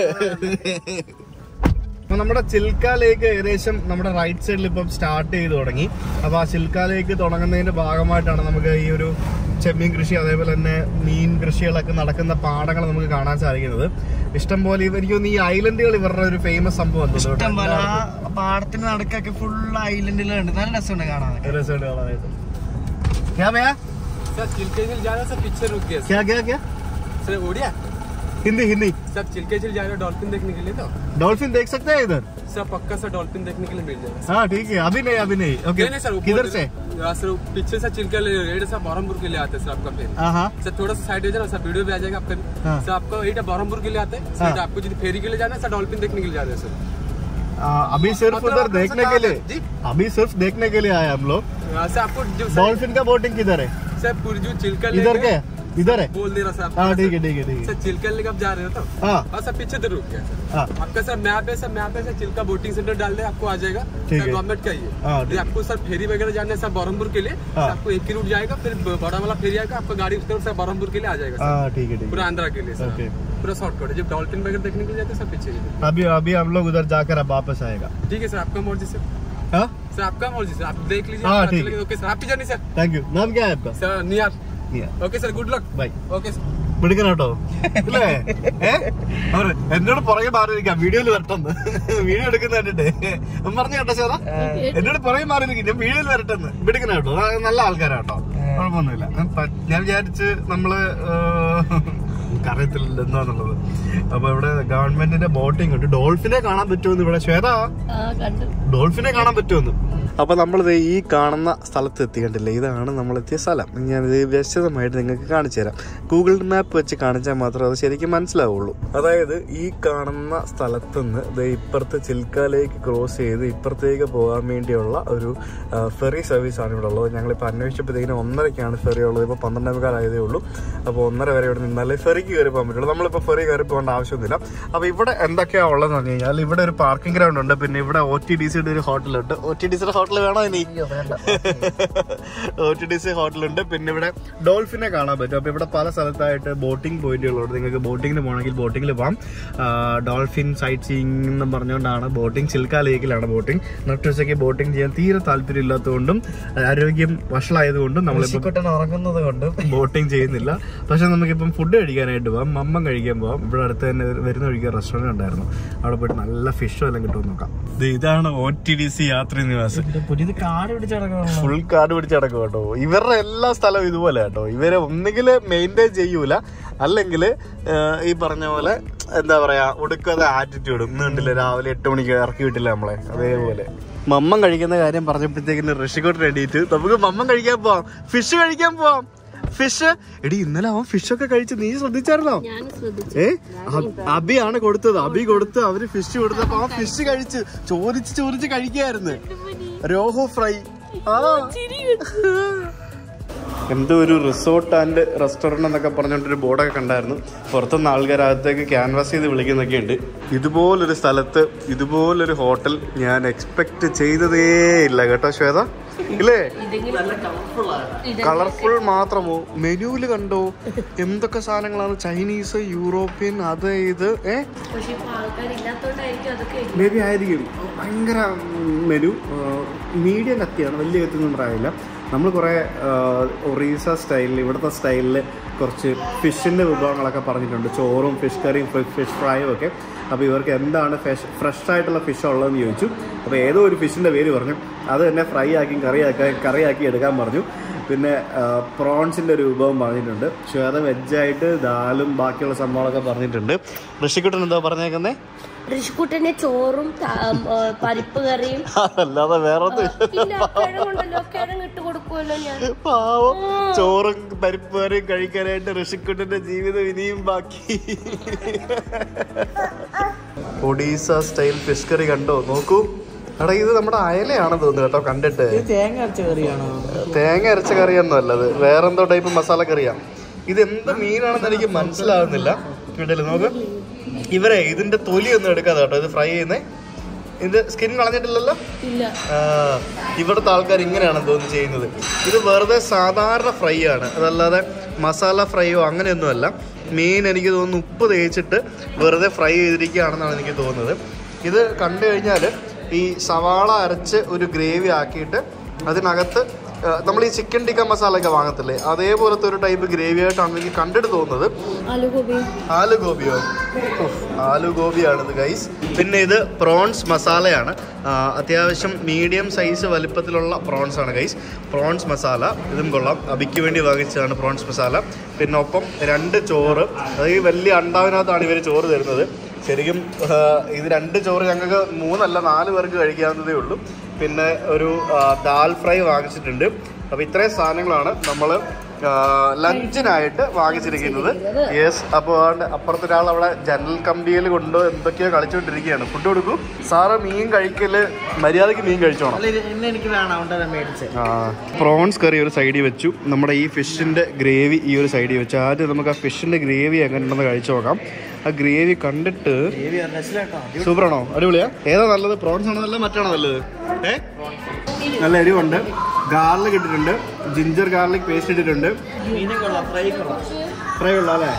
അപ്പൊ നമ്മുടെ ചിൽക്കാലേക്ക് ഏകദേശം നമ്മുടെ റൈറ്റ് സൈഡിൽ ഇപ്പം സ്റ്റാർട്ട് ചെയ്ത് തുടങ്ങി അപ്പൊ ആ ചിൽക്കാലേക്ക് തുടങ്ങുന്നതിന്റെ ഭാഗമായിട്ടാണ് നമുക്ക് ഈ ഒരു ചെമ്മീൻ കൃഷി അതേപോലെ തന്നെ മീൻ കൃഷികളൊക്കെ നടക്കുന്ന പാടങ്ങൾ നമുക്ക് കാണാൻ സാധിക്കുന്നത് ഇഷ്ടം പോലെ ഇവ- എനിക്ക് തോന്നുന്നു ഈ ഐലൻഡുകൾ ഇവരുടെ ഒരു ഫേമസ് സംഭവം എന്ന് തോന്നുന്നു ഇഷ്ടം പോലെ ആ പാടത്തിന് നടക്കൊക്കെ ഫുൾ ഐലൻഡിലുണ്ട് നല്ല രസമുണ്ട് കാണാൻ ഒരു രസമായിട്ട് കാണാനായിട്ട് क्या भैया सर चिल्के झील जा रहे हो सर पीछे रुक गए क्या क्या क्या सर उड़िया हिंदी हिंदी सब चिल्के झील जा रहे हो डॉल्फिन देखने के लिए तो डॉल्फिन देख सकते हैं इधर सर पक्का सर डॉल्फिन देखने के लिए मिल जाएगा हाँ ठीक है अभी नहीं अभी नहीं ओके नहीं नहीं सर ऊपर- किधर से हाँ, सर पीछे से चिल्के ले रेड सर बरहमपुर के लिए आते हैं सर आपका फेरी हाँ हाँ सर थोड़ा सा साइड हो जाना सर वीडियो भी आ जाएगा आपका हाँ। सर आपको यही बरहमपुर के लिए आते हैं सर आपको यदि फेरी के लिए जाना है सर डॉल्फिन देखने के लिए जा रहे हैं सर आ, अभी सिर्फ मतलब उधर आप लोग देखने से के कहाँ लिए जी? अभी सिर्फ देखने के लिए आए हम लोग हाँ, सर आपको जो सर, डॉल्फिन का बोटिंग किधर है सर पूरी जो चिल्का इधर लेके के इधर है बोल दे रहा सर हाँ आपको ठीक है ठीक है ठीक सर चिल्का लेके आप जा रहे हो तो है हाँ हाँ सर पीछे तो रुक गया सर हाँ आपका सर मैप है सर मैप है सर चिल्का बोटिंग सेंटर डाल दे आपको आ जाएगा ठीक सर है। गवर्नमेंट का ही हाँ, है ठीक। यदि आपको सर फेरी वगैरह जाना है सर बरहमपुर के लिए हाँ। सर आपको एक ही रूट जाएगा फिर ब- बड़ा वाला फेरी आएगा आपका गाड़ी उस तरफ सर बरहमपुर के लिए आ जाएगा सर हाँ ठीक है ठीक पूरा है आंध्रा के लिए सर ओके। पूरा शॉर्टकट है जब डॉल्फिन वगैरह देखने के लिए जाते हैं सर पीछे ही है। अभी अभी हम लोग उधर जाकर अब वापस आएगा ठीक है सर आपका मर्जी सर हाँ सर आपका मर्जी सर आप देख लीजिए हाँ, आपको अच्छा ठीक है। लगे, okay sir happy journey sir thank you നാം ക്യാ ആപ്കാ सर नियर നിയ okay sir good luck bye okay sir മിടുക്കൻ കേട്ടോ അല്ലേ ഏ? അവര് എന്നോട് പുറകെ മാറിയിരിക്കാം വീഡിയോയിൽ വരട്ടെന്ന് വീഡിയോ എടുക്കുന്ന കണ്ടിട്ട് അവൻ പറഞ്ഞു കേട്ടോ ചേട്ടാ എന്നോട് പുറകെ മാറിയിരിക്കും ഞാൻ വീഡിയോയിൽ വരട്ടെന്ന് മിടുക്കന കേട്ടോ ആ, നല്ല ആൾക്കാരാട്ടോ കുഴപ്പമൊന്നുമില്ല ഞാൻ പ- ഞാൻ വിചാരിച്ച് നമ്മള് അറിയത്തില്ല എന്താന്നുള്ളത് അപ്പൊ ഇവിടെ ഗവൺമെന്റിന്റെ ബോട്ടിംഗ് ഉണ്ട് ഡോൾഫിനെ കാണാൻ പറ്റുമെന്ന് ഇവിടെ ശ്വേത ആ കണ്ടു ഡോൾഫിനെ കാണാൻ പറ്റുമെന്ന് അപ്പൊ നമ്മളിത് ഈ കാണുന്ന സ്ഥലത്ത് എത്തിക്കണ്ടില്ലേ ഇതാണ് നമ്മൾ എത്തിയ സ്ഥലം ഞാനിത് വിശദമായിട്ട് നിങ്ങൾക്ക് കാണിച്ചു തരാം ഗൂഗിൾ മാപ്പ് വെച്ച് കാണിച്ചാൽ മാത്രമേ അത് ശരിക്കും മനസ്സിലാവുള്ളൂ അതായത് ഈ കാണുന്ന സ്ഥലത്തുനിന്ന് ഇത് ഇപ്പുറത്ത് ചിൽക്കാലേക്ക് ക്രോസ് ചെയ്ത് ഇപ്പുറത്തേക്ക് പോകാൻ വേണ്ടിയുള്ള ഒരു ഫെറി സർവീസ് ആണ് ഇവിടെ ഉള്ളത് ഞങ്ങളിപ്പോൾ അന്വേഷിച്ചപ്പോഴത്തേക്കിനും ഒന്നരക്കാണ് ഫെറി ഉള്ളത് ഇപ്പോൾ പന്ത്രണ്ടേ മുക്കാലായതേ ഉള്ളൂ അപ്പോൾ ഒന്നര വരെ ഇവിടെ നിന്നാലേ ഫെറിക്ക് കയറി പോകാൻ പറ്റുള്ളൂ നമ്മളിപ്പോൾ ഫെറി കയറി പോകേണ്ട ആവശ്യമൊന്നുമില്ല അപ്പോൾ ഇവിടെ എന്തൊക്കെയാ ഉള്ളതെന്ന് പറഞ്ഞു കഴിഞ്ഞാൽ ഇവിടെ ഒരു പാർക്കിംഗ് ഗ്രൗണ്ട് ഉണ്ട് പിന്നെ ഇവിടെ ഒ ടി ഡി സിയുടെ ഒരു ഹോട്ടലുണ്ട് ഒ ടി ഡി സിയുടെ ഹോട്ടൽ വേണോ ഇനി ഒ ടി ഡി സി ഹോട്ടലുണ്ട് പിന്നെ ഇവിടെ ഡോൾഫിനെ കാണാൻ പറ്റും അപ്പോൾ ഇവിടെ പല സ്ഥലത്തായിട്ട് ബോട്ടിംഗ് പോയിന്റുകളുണ്ട് നിങ്ങൾക്ക് ബോട്ടിങ്ങിന് പോകണമെങ്കിൽ ബോട്ടിങ്ങിൽ പോകാം ആ, ഡോൾഫിൻ സൈറ്റ് സീയിങ് എന്ന് പറഞ്ഞുകൊണ്ടാണ് ബോട്ടിംഗ് ചിൽക്ക ലേക്കിലാണ് ബോട്ടിംഗ് നട്ടുച്ചയ്ക്ക് ബോട്ടിംഗ് ചെയ്യാൻ തീരെ താല്പര്യം ഇല്ലാത്തതുകൊണ്ടും ആരോഗ്യം വഷളായതുകൊണ്ടും നമ്മളിപ്പോൾ കുട്ടൻ ഉറങ്ങുന്നത് കൊണ്ട് ബോട്ടിംഗ് ചെയ്യുന്നില്ല പക്ഷെ നമുക്കിപ്പം ഫുഡ് കഴിക്കാനായിട്ട് പോവാം മമ്മം കഴിക്കാൻ പോവാം ഇവിടെ അടുത്ത് തന്നെ ഒരു- വരുന്ന ഒഴിക്കുക റെസ്റ്റോറൻറ്റ് ഉണ്ടായിരുന്നു അവിടെ പോയിട്ട് നല്ല ഫിഷോ എല്ലാം കിട്ടുമെന്ന് നോക്കാം ഇത് ഇതാണ് O T D C Yatri Niwas പുതിയത് കാട് പിടിച്ച് കിടക്കണം ഫുൾ കാർഡ് പിടിച്ച് കിടക്കും കേട്ടോ ഇവരുടെ എല്ലാ സ്ഥലവും ഇതുപോലെ കേട്ടോ ഇവരെ ഒന്നുകിൽ മെയിൻറ്റെയിൻ ചെയ്യൂല അല്ലെങ്കിൽ ഈ പറഞ്ഞ പോലെ എന്താ പറയാ ഒടുക്കാതെ ആറ്റിറ്റ്യൂഡും ഇന്ന് കണ്ടില്ലേ രാവിലെ എട്ട് മണിക്ക് ഇറക്കി വിട്ടില്ല നമ്മളെ അതേപോലെ മമ്മം കഴിക്കുന്ന കാര്യം പറഞ്ഞപ്പോഴത്തേക്കിന് ഋഷിക്കോട്ട് എണീറ്റ് നമുക്ക് മമ്മം കഴിക്കാൻ പോവാം ഫിഷ് കഴിക്കാൻ പോവാം ഫിഷ് എടി ഇന്നലെ അവൻ ഫിഷ് ഒക്കെ കഴിച്ച് നീ ശ്രദ്ധിച്ചായിരുന്നോ ഞാൻ ശ്രദ്ധിച്ചു ഏ അബ്- അബിയാണ് കൊടുത്തത് അബി കൊടുത്ത് അവര് ഫിഷ് കൊടുത്തപ്പോ ആ ഫിഷ് കഴിച്ച് ചോദിച്ച് ചോദിച്ച് കഴിക്കായിരുന്നു രോഹു ഫ്രൈ ആ എന്തോ ഒരു റിസോർട്ട് ആൻഡ് റെസ്റ്റോറൻറ്റ് എന്നൊക്കെ പറഞ്ഞിട്ടൊരു ബോർഡൊക്കെ കണ്ടായിരുന്നു പുറത്തുനിന്ന് ആൾക്കാർ അകത്തേക്ക് ക്യാൻവാസ് ചെയ്ത് വിളിക്കുന്നൊക്കെ ഉണ്ട് ഇതുപോലൊരു സ്ഥലത്ത് ഇതുപോലൊരു ഹോട്ടൽ ഞാൻ എക്സ്പെക്ട് ചെയ്തതേ ഇല്ല കേട്ടോ ശ്വേത ഇല്ലേ കളർഫുൾ മാത്രമോ മെനുവിൽ കണ്ടോ എന്തൊക്കെ സാധനങ്ങളാണ് ചൈനീസ് യൂറോപ്യൻ അത് ഇത് ഏ പക്ഷെ ഇപ്പൊ ആൾക്കാരില്ലാത്തോണ്ടായിരിക്കും അതൊക്കെ മേ ബി ആയിരിക്കും ഭയങ്കര മെനു മീഡിയം കത്തിയാണ് വലിയ കത്തിയൊന്നും പറയാനില്ല നമ്മൾ കുറേ ഒറീസ സ്റ്റൈലിൽ ഇവിടുത്തെ സ്റ്റൈലിൽ കുറച്ച് ഫിഷിൻ്റെ വിഭവങ്ങളൊക്കെ പറഞ്ഞിട്ടുണ്ട് ചോറും ഫിഷ് കറിയും ഫിഷ് ഫ്രൈയും ഒക്കെ അപ്പോൾ ഇവർക്ക് എന്താണ് ഫ്രഷ് ഫ്രഷ് ആയിട്ടുള്ള ഫിഷ് ഉള്ളതെന്ന് ചോദിച്ചു അപ്പോൾ ഏതോ ഒരു ഫിഷിൻ്റെ പേര് പറഞ്ഞു അത് തന്നെ ഫ്രൈ ആക്കി കറിയാക്കി കറിയാക്കി എടുക്കാൻ പറഞ്ഞു പിന്നെ പ്രോൺസിൻ്റെ ഒരു വിഭവം പറഞ്ഞിട്ടുണ്ട് ശ്വേത വെജായിട്ട് ദാലും ബാക്കിയുള്ള സംഭവങ്ങളൊക്കെ പറഞ്ഞിട്ടുണ്ട് ഋഷിക്കുട്ടൻ എന്താ പറഞ്ഞേക്കുന്നേ ഋഷിക്കുട്ടന് ചോറും ത- ആ, പരിപ്പ് കറിയും അല്ലാതെ വേറെ പിന്നെ കിഴങ്ങുണ്ടല്ലോ കിഴങ്ങ് ഇട്ട് കൊടുക്കുമല്ലോ ഞാൻ പാവം ചോറും പരിപ്പ് കറിയും കഴിക്കാനായിട്ട് ഋഷിക്കുട്ടന്റെ ജീവിതം ഇനിയും ബാക്കി ഒഡീസ സ്റ്റൈൽ ഫിഷ് കറി കണ്ടോ നോക്കൂ എടാ ഇത് നമ്മുടെ അയലയാണ് തോന്നുന്നു കേട്ടോ കണ്ടിട്ട് തേങ്ങ അരച്ച കറിയാണോ തേങ്ങ അരച്ച കറിയൊന്നും അല്ലത് വേറെന്തോ ടൈപ്പ് മസാല കറിയാ ഇത് എന്ത് മീനാണെന്ന് എനിക്ക് മനസ്സിലാവുന്നില്ല കണ്ടില്ലേ നോക്ക് ഇവരെ ഇതിന്റെ തൊലി ഒന്നും എടുക്കാതെ കേട്ടോ ഇത് ഫ്രൈ ചെയ്യുന്നേ ഇത് സ്കിൻ കളഞ്ഞിട്ടില്ലല്ലോ ഇല്ല ആ, ഇവിടുത്തെ ആൾക്കാർ ഇങ്ങനെയാണ് തോന്നുന്നു ചെയ്യുന്നത് ഇത് വെറുതെ സാധാരണ ഫ്രൈ ആണ് അതല്ലാതെ മസാല ഫ്രൈയോ അങ്ങനെയൊന്നുമല്ല മീൻ എനിക്ക് തോന്നുന്നു ഉപ്പ് തേച്ചിട്ട് വെറുതെ ഫ്രൈ ചെയ്തിരിക്കുകയാണെന്നാണ് എനിക്ക് തോന്നുന്നത് ഇത് കണ്ടു കഴിഞ്ഞാൽ ഈ സവാള അരച്ച് ഒരു ഗ്രേവി ആക്കിയിട്ട് അതിനകത്ത് നമ്മൾ ഈ ചിക്കൻ ടിക്ക മസാല ഒക്കെ വാങ്ങത്തില്ലേ അതേപോലത്തെ ഒരു ടൈപ്പ് ഗ്രേവി ആയിട്ടാണ് എനിക്ക് കണ്ടിട്ട് തോന്നുന്നത് ആലു ഗോപി ആലു ഗോപിയോ ഉഫ്, ആലു ഗോപിയാണിത് ഗൈസ് പിന്നെ ഇത് പ്രോൺസ് മസാലയാണ് ആ, അത്യാവശ്യം മീഡിയം സൈസ് വലിപ്പത്തിലുള്ള പ്രോൺസ് ആണ് ഗൈസ് പ്രോൺസ് മസാല ഇതും കൊള്ളാം അബിക്ക് വേണ്ടി വാങ്ങിച്ചതാണ് പ്രോൺസ് മസാല പിന്നെ ഒപ്പം രണ്ട് ചോറ് അതായത് ഈ വലിയ അണ്ടാവിനകത്താണ് ഇവർ ചോറ് തരുന്നത് ശരിക്കും ആ, ഇത് രണ്ട് ചോറ് ഞങ്ങൾക്ക് മൂന്നല്ല നാല് പേർക്ക് കഴിക്കാവുന്നതേ ഉള്ളൂ പിന്നെ ഒരു ആ, ദാൽ ഫ്രൈ വാങ്ങിച്ചിട്ടുണ്ട് അപ്പോൾ ഇത്രയും സാധനങ്ങളാണ് നമ്മൾ ലഞ്ചിനായിട്ട് വാങ്ങിച്ചിരിക്കുന്നത് യെസ് അപ്പോൾ അപ്പുറത്തെ ഒരാൾ അവിടെ ജനൽ കമ്പിയിൽ കൊണ്ട് എന്തൊക്കെയോ കളിച്ചുകൊണ്ടിരിക്കുകയാണ് ഫുഡ് കൊടുക്കൂ സാറ് മീൻ കഴിക്കല് മര്യാദയ്ക്ക് മീൻ കഴിച്ചോണം അല്ല ഇത് ഇന്ന് എനിക്ക് വേണം അതുകൊണ്ടാണ് മേടിച്ചത് പ്രോൺസ് കറി ഒരു സൈഡിൽ വെച്ചു നമ്മുടെ ഈ ഫിഷിൻ്റെ ഗ്രേവി ഈ ഒരു സൈഡിൽ വെച്ചു ആദ്യം നമുക്ക് ആ ഫിഷിൻ്റെ ഗ്രേവി എങ്ങനെ ഉണ്ടെന്ന് കഴിച്ചു നോക്കാം ആ ഗ്രേവി കണ്ടിട്ട് ദേവി രസലാട്ടോ സൂപ്പറാണോ അടിപൊളിയാ ഏതാ നല്ലത് പ്രോൺസ് ആണോ നല്ലത് മറ്റാണോ നല്ലത് ഏ നല്ല എരിവുണ്ട് ഗാർലിക് ഇട്ടിട്ടുണ്ട് ജിഞ്ചർ ഗാർലിക് പേസ്റ്റ് ഇട്ടിട്ടുണ്ട് മീനും കൊള്ളാം ഫ്രൈ കൊള്ളാം ഫ്രൈ ഉള്ള അല്ലേ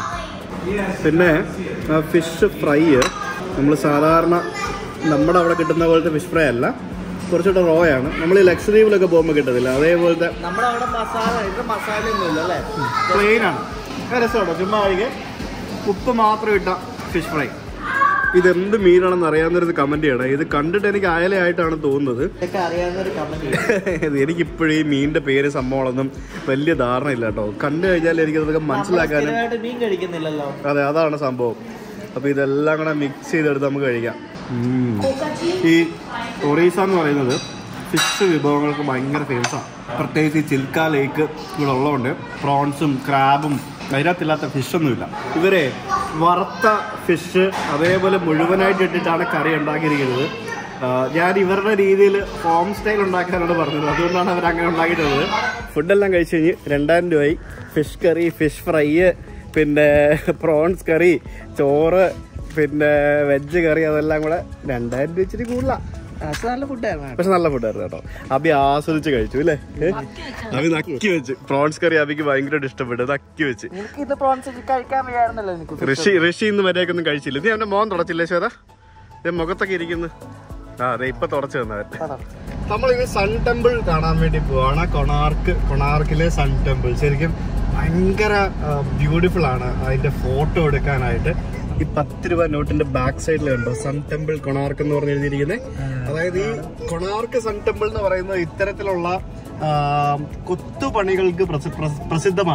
പിന്നെ ഫിഷ് ഫ്രൈ നമ്മൾ സാധാരണ നമ്മുടെ അവിടെ കിട്ടുന്ന പോലത്തെ ഫിഷ് ഫ്രൈ അല്ല കുറച്ചുകൂടെ റോ ആണ് നമ്മൾ ഈ ലക്ഷദ്വീപിലൊക്കെ പോകുമ്പോൾ കിട്ടത്തില്ല അതേപോലത്തെ നമ്മുടെ അവിടെ മസാല ഇത് മസാല ഒന്നും ഇല്ല അല്ലേ പ്ലെയിൻ ആണ് രസമാട്ടോ ചുമ്മാ കഴിക്കാൻ ഉപ്പ് മാത്രം ഇട്ട ഫിഷ് ഫ്രൈ ഇതെന്ത് മീനാണെന്ന് അറിയാവുന്നൊരു കമന്റ് ചെയ്യണം ഇത് കണ്ടിട്ട് എനിക്ക് അയലയായിട്ടാണ് തോന്നുന്നത് ഇതൊക്കെ അറിയാവുന്ന ഒരു കമന്റ് ഇത് എനിക്കിപ്പോഴും ഈ മീനിന്റെ പേര് സംഭവങ്ങളൊന്നും വലിയ ധാരണ ഇല്ല കേട്ടോ കണ്ടു കഴിഞ്ഞാൽ എനിക്ക് അതൊക്കെ മനസ്സിലാക്കാനും സ്ഥിരമായിട്ട് മീൻ കഴിക്കുന്നില്ലല്ലോ അതെ അതാണ് സംഭവം അപ്പൊ ഇതെല്ലാം കൂടെ മിക്സ് ചെയ്തെടുത്ത് നമുക്ക് കഴിക്കാം ഉം. ഈ ഒറീസ എന്ന് പറയുന്നത് ഫിഷ് വിഭവങ്ങൾക്ക് ഭയങ്കര ഫേമസാണ് പ്രത്യേകിച്ച് ഈ ചിൽക്ക ലേക്ക് ഇവിടെ ഉള്ളതുകൊണ്ട് പ്രോൺസും ക്രാബും അതിനകത്തില്ലാത്ത ഫിഷൊന്നുമില്ല ഇവരെ വറുത്ത ഫിഷ് അതേപോലെ മുഴുവനായിട്ട് ഇട്ടിട്ടാണ് കറി ഉണ്ടാക്കിയിരിക്കുന്നത് ആ, ഞാൻ ഇവരുടെ രീതിയിൽ ഹോം സ്റ്റൈൽ ഉണ്ടാക്കാനാണ് പറഞ്ഞത് അതുകൊണ്ടാണ് അവർ അങ്ങനെ ഉണ്ടാക്കിയിട്ടുള്ളത് ഫുഡെല്ലാം കഴിച്ച് കഴിഞ്ഞ് രണ്ടായിരം രൂപയായി ഫിഷ് കറി ഫിഷ് ഫ്രൈ പിന്നെ പ്രോൺസ് കറി ചോറ് പിന്നെ വെജ് കറി അതെല്ലാം കൂടെ രണ്ടായിരം രൂപ ഇച്ചിരി കൂടുതലാണ് അത് നല്ല ഫുഡായിരുന്നു പക്ഷെ നല്ല ഫുഡായിരുന്നു കേട്ടോ അബി ആസ്വദിച്ച് കഴിച്ചു അല്ലേ ഏ? അബി നക്കി വെച്ച് പ്രോൺസ് കറി അബിക്ക് ഭയങ്കരമായിട്ട് ഇഷ്ടപ്പെട്ടു നക്കി വെച്ച് എനിക്ക് ഇത് പ്രോൺസ് കഴിക്കാൻ വയ്യായിരുന്നല്ലോ എനിക്ക് ഋഷി ഋഷി ഇന്ന് മര്യാദക്കൊന്നും കഴിച്ചില്ല നീ അവന്റെ മോൻ തുടച്ചില്ലേ ശ്വേത ഇത് മുഖത്തൊക്കെ ഇരിക്കുന്നു ആ അതെ ഇപ്പൊ തുടച്ചു തന്നവൻ നമ്മളിത് സൺ ടെമ്പിൾ കാണാൻ വേണ്ടി പോവാണ് കൊണാർക്ക് കൊണാർക്കിലെ സൺ ടെമ്പിൾ ശരിക്കും ഭയങ്കര ബ്യൂട്ടിഫുൾ ആണ് അതിന്റെ ഫോട്ടോ എടുക്കാനായിട്ട് ഈ പത്ത് രൂപ നോട്ടിന്റെ ബാക്ക് സൈഡിൽ കണ്ടോ സൺ ടെമ്പിൾ കൊണാർക്ക് എന്ന് പറഞ്ഞ് എഴുതിയിരിക്കുന്നത് അതായത് ഈ കൊണാർക്ക് സൺ ടെമ്പിൾ എന്ന് പറയുന്നത് ഇത്തരത്തിലുള്ള ആ, കൊത്തുപണികൾക്ക് പ്രസി- പ്രസി- പ്രസിദ്ധമാണ്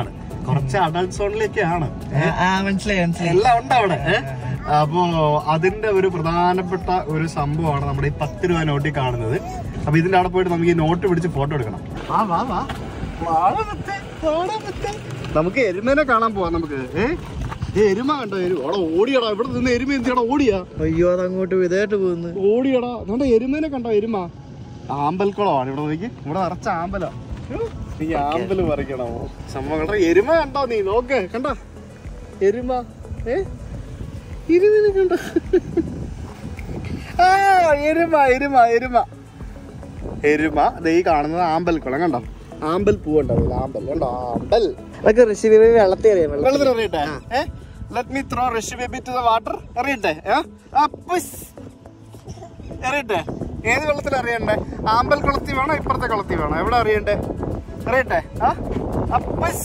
കുറച്ച് അഡൾട്ട് സോണിലേക്കാണ് ആ മനസ്സിലായി മനസ്സിലായി എല്ലാം ഉണ്ട് അവിടെ ഏ? അപ്പോ അതിന്റെ ഒരു പ്രധാനപ്പെട്ട ഒരു സംഭവമാണ് നമ്മുടെ ഈ പത്ത് രൂപ നോട്ടിൽ കാണുന്നത് അപ്പൊ ഇതിന്റെ അവിടെ പോയിട്ട് നമുക്ക് ഈ നോട്ട് പിടിച്ച് ഫോട്ടോ എടുക്കണം വാ വാ വാ വാടാ മുത്തേ, വാടാ മുത്തേ. നമുക്ക് എരുമേനെ കാണാൻ പോവാം നമുക്ക് ഏ ഏ, എരുമ കണ്ടോ എരുമ അവിടെ ഓടിയടാ ഇവിടെ നിന്ന് എരുമ എന്തിയാടാ ഓടിയാ അയ്യോ അത് അങ്ങോട്ട് വിധേട്ട് പോകുന്നു ഓടിയടാ നമ്മുടെ എരുമേനെ കണ്ടോ എരുമ ആമ്പൽക്കുളമാണ് ഇവിടെ നോക്കി ഇവിടെ നിറച്ച ആമ്പലാ നീ ആമ്പല് പറിക്കണോ സംഭവം കണ്ടോ എരുമ കണ്ടോ നീ നോക്ക് കണ്ടോ എരുമ ഏ എരുമനെ കണ്ടോ ആ എരുമ എരുമ എരുമ എരുമ ദേ ഈ കാണുന്നത് ആമ്പൽക്കുളം കണ്ടോ ആമ്പൽ പൂവുണ്ടോ അതിൽ ആമ്പൽ കണ്ടോ ആമ്പൽ അതൊക്കെ ഋഷി വെള്ളത്തിൽ അറിയാം വെള്ളത്തിൽ എറിയട്ടെ ഏ let me throw rush baby to the water എറിയട്ടെ ഏ അപ്പുസ് എറിയട്ടെ ഏത് വെള്ളത്തിൽ അറിയണ്ടേ ആമ്പൽ കുളത്തി വേണോ ഇപ്പുറത്തെ കുളത്തി വേണോ എവിടെ അറിയണ്ടേ എറിയട്ടെ ആ അപ്പസ്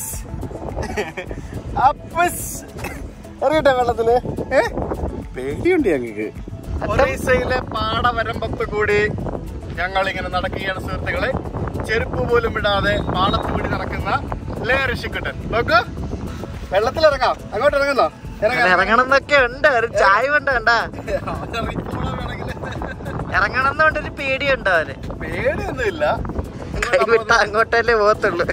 അപ്പസ് എറിയട്ടെ വെള്ളത്തില് ഏ പേടിയുണ്ട് ഞങ്ങൾക്ക് ഒറീസയിലെ പാടവരമ്പത്ത് കൂടി ഞങ്ങൾ ഇങ്ങനെ നടക്കുകയാണ് സുഹൃത്തുക്കളെ ചെരുപ്പ് പോലും ഇടാതെ പാടത്ത് കൂടി നടക്കുന്ന ലേ ഋഷിക്കുട്ടൻ നോക്കൂ വെള്ളത്തിലിറങ്ങാം അങ്ങോട്ട് ഇറങ്ങുന്നോ ഇറങ്ങാം ഇറങ്ങണം എന്നൊക്കെ ഉണ്ട് ഒരു ചായ കൊണ്ട് കണ്ട ഇറങ്ങിക്കോളാം വേണമെങ്കില്. ഇറങ്ങണം എന്നുകൊണ്ടൊരു പേടിയുണ്ട് അവന് പേടിയൊന്നുമില്ല കൈ വിട്ട അങ്ങോട്ടല്ലേ പോകത്തുള്ളൂ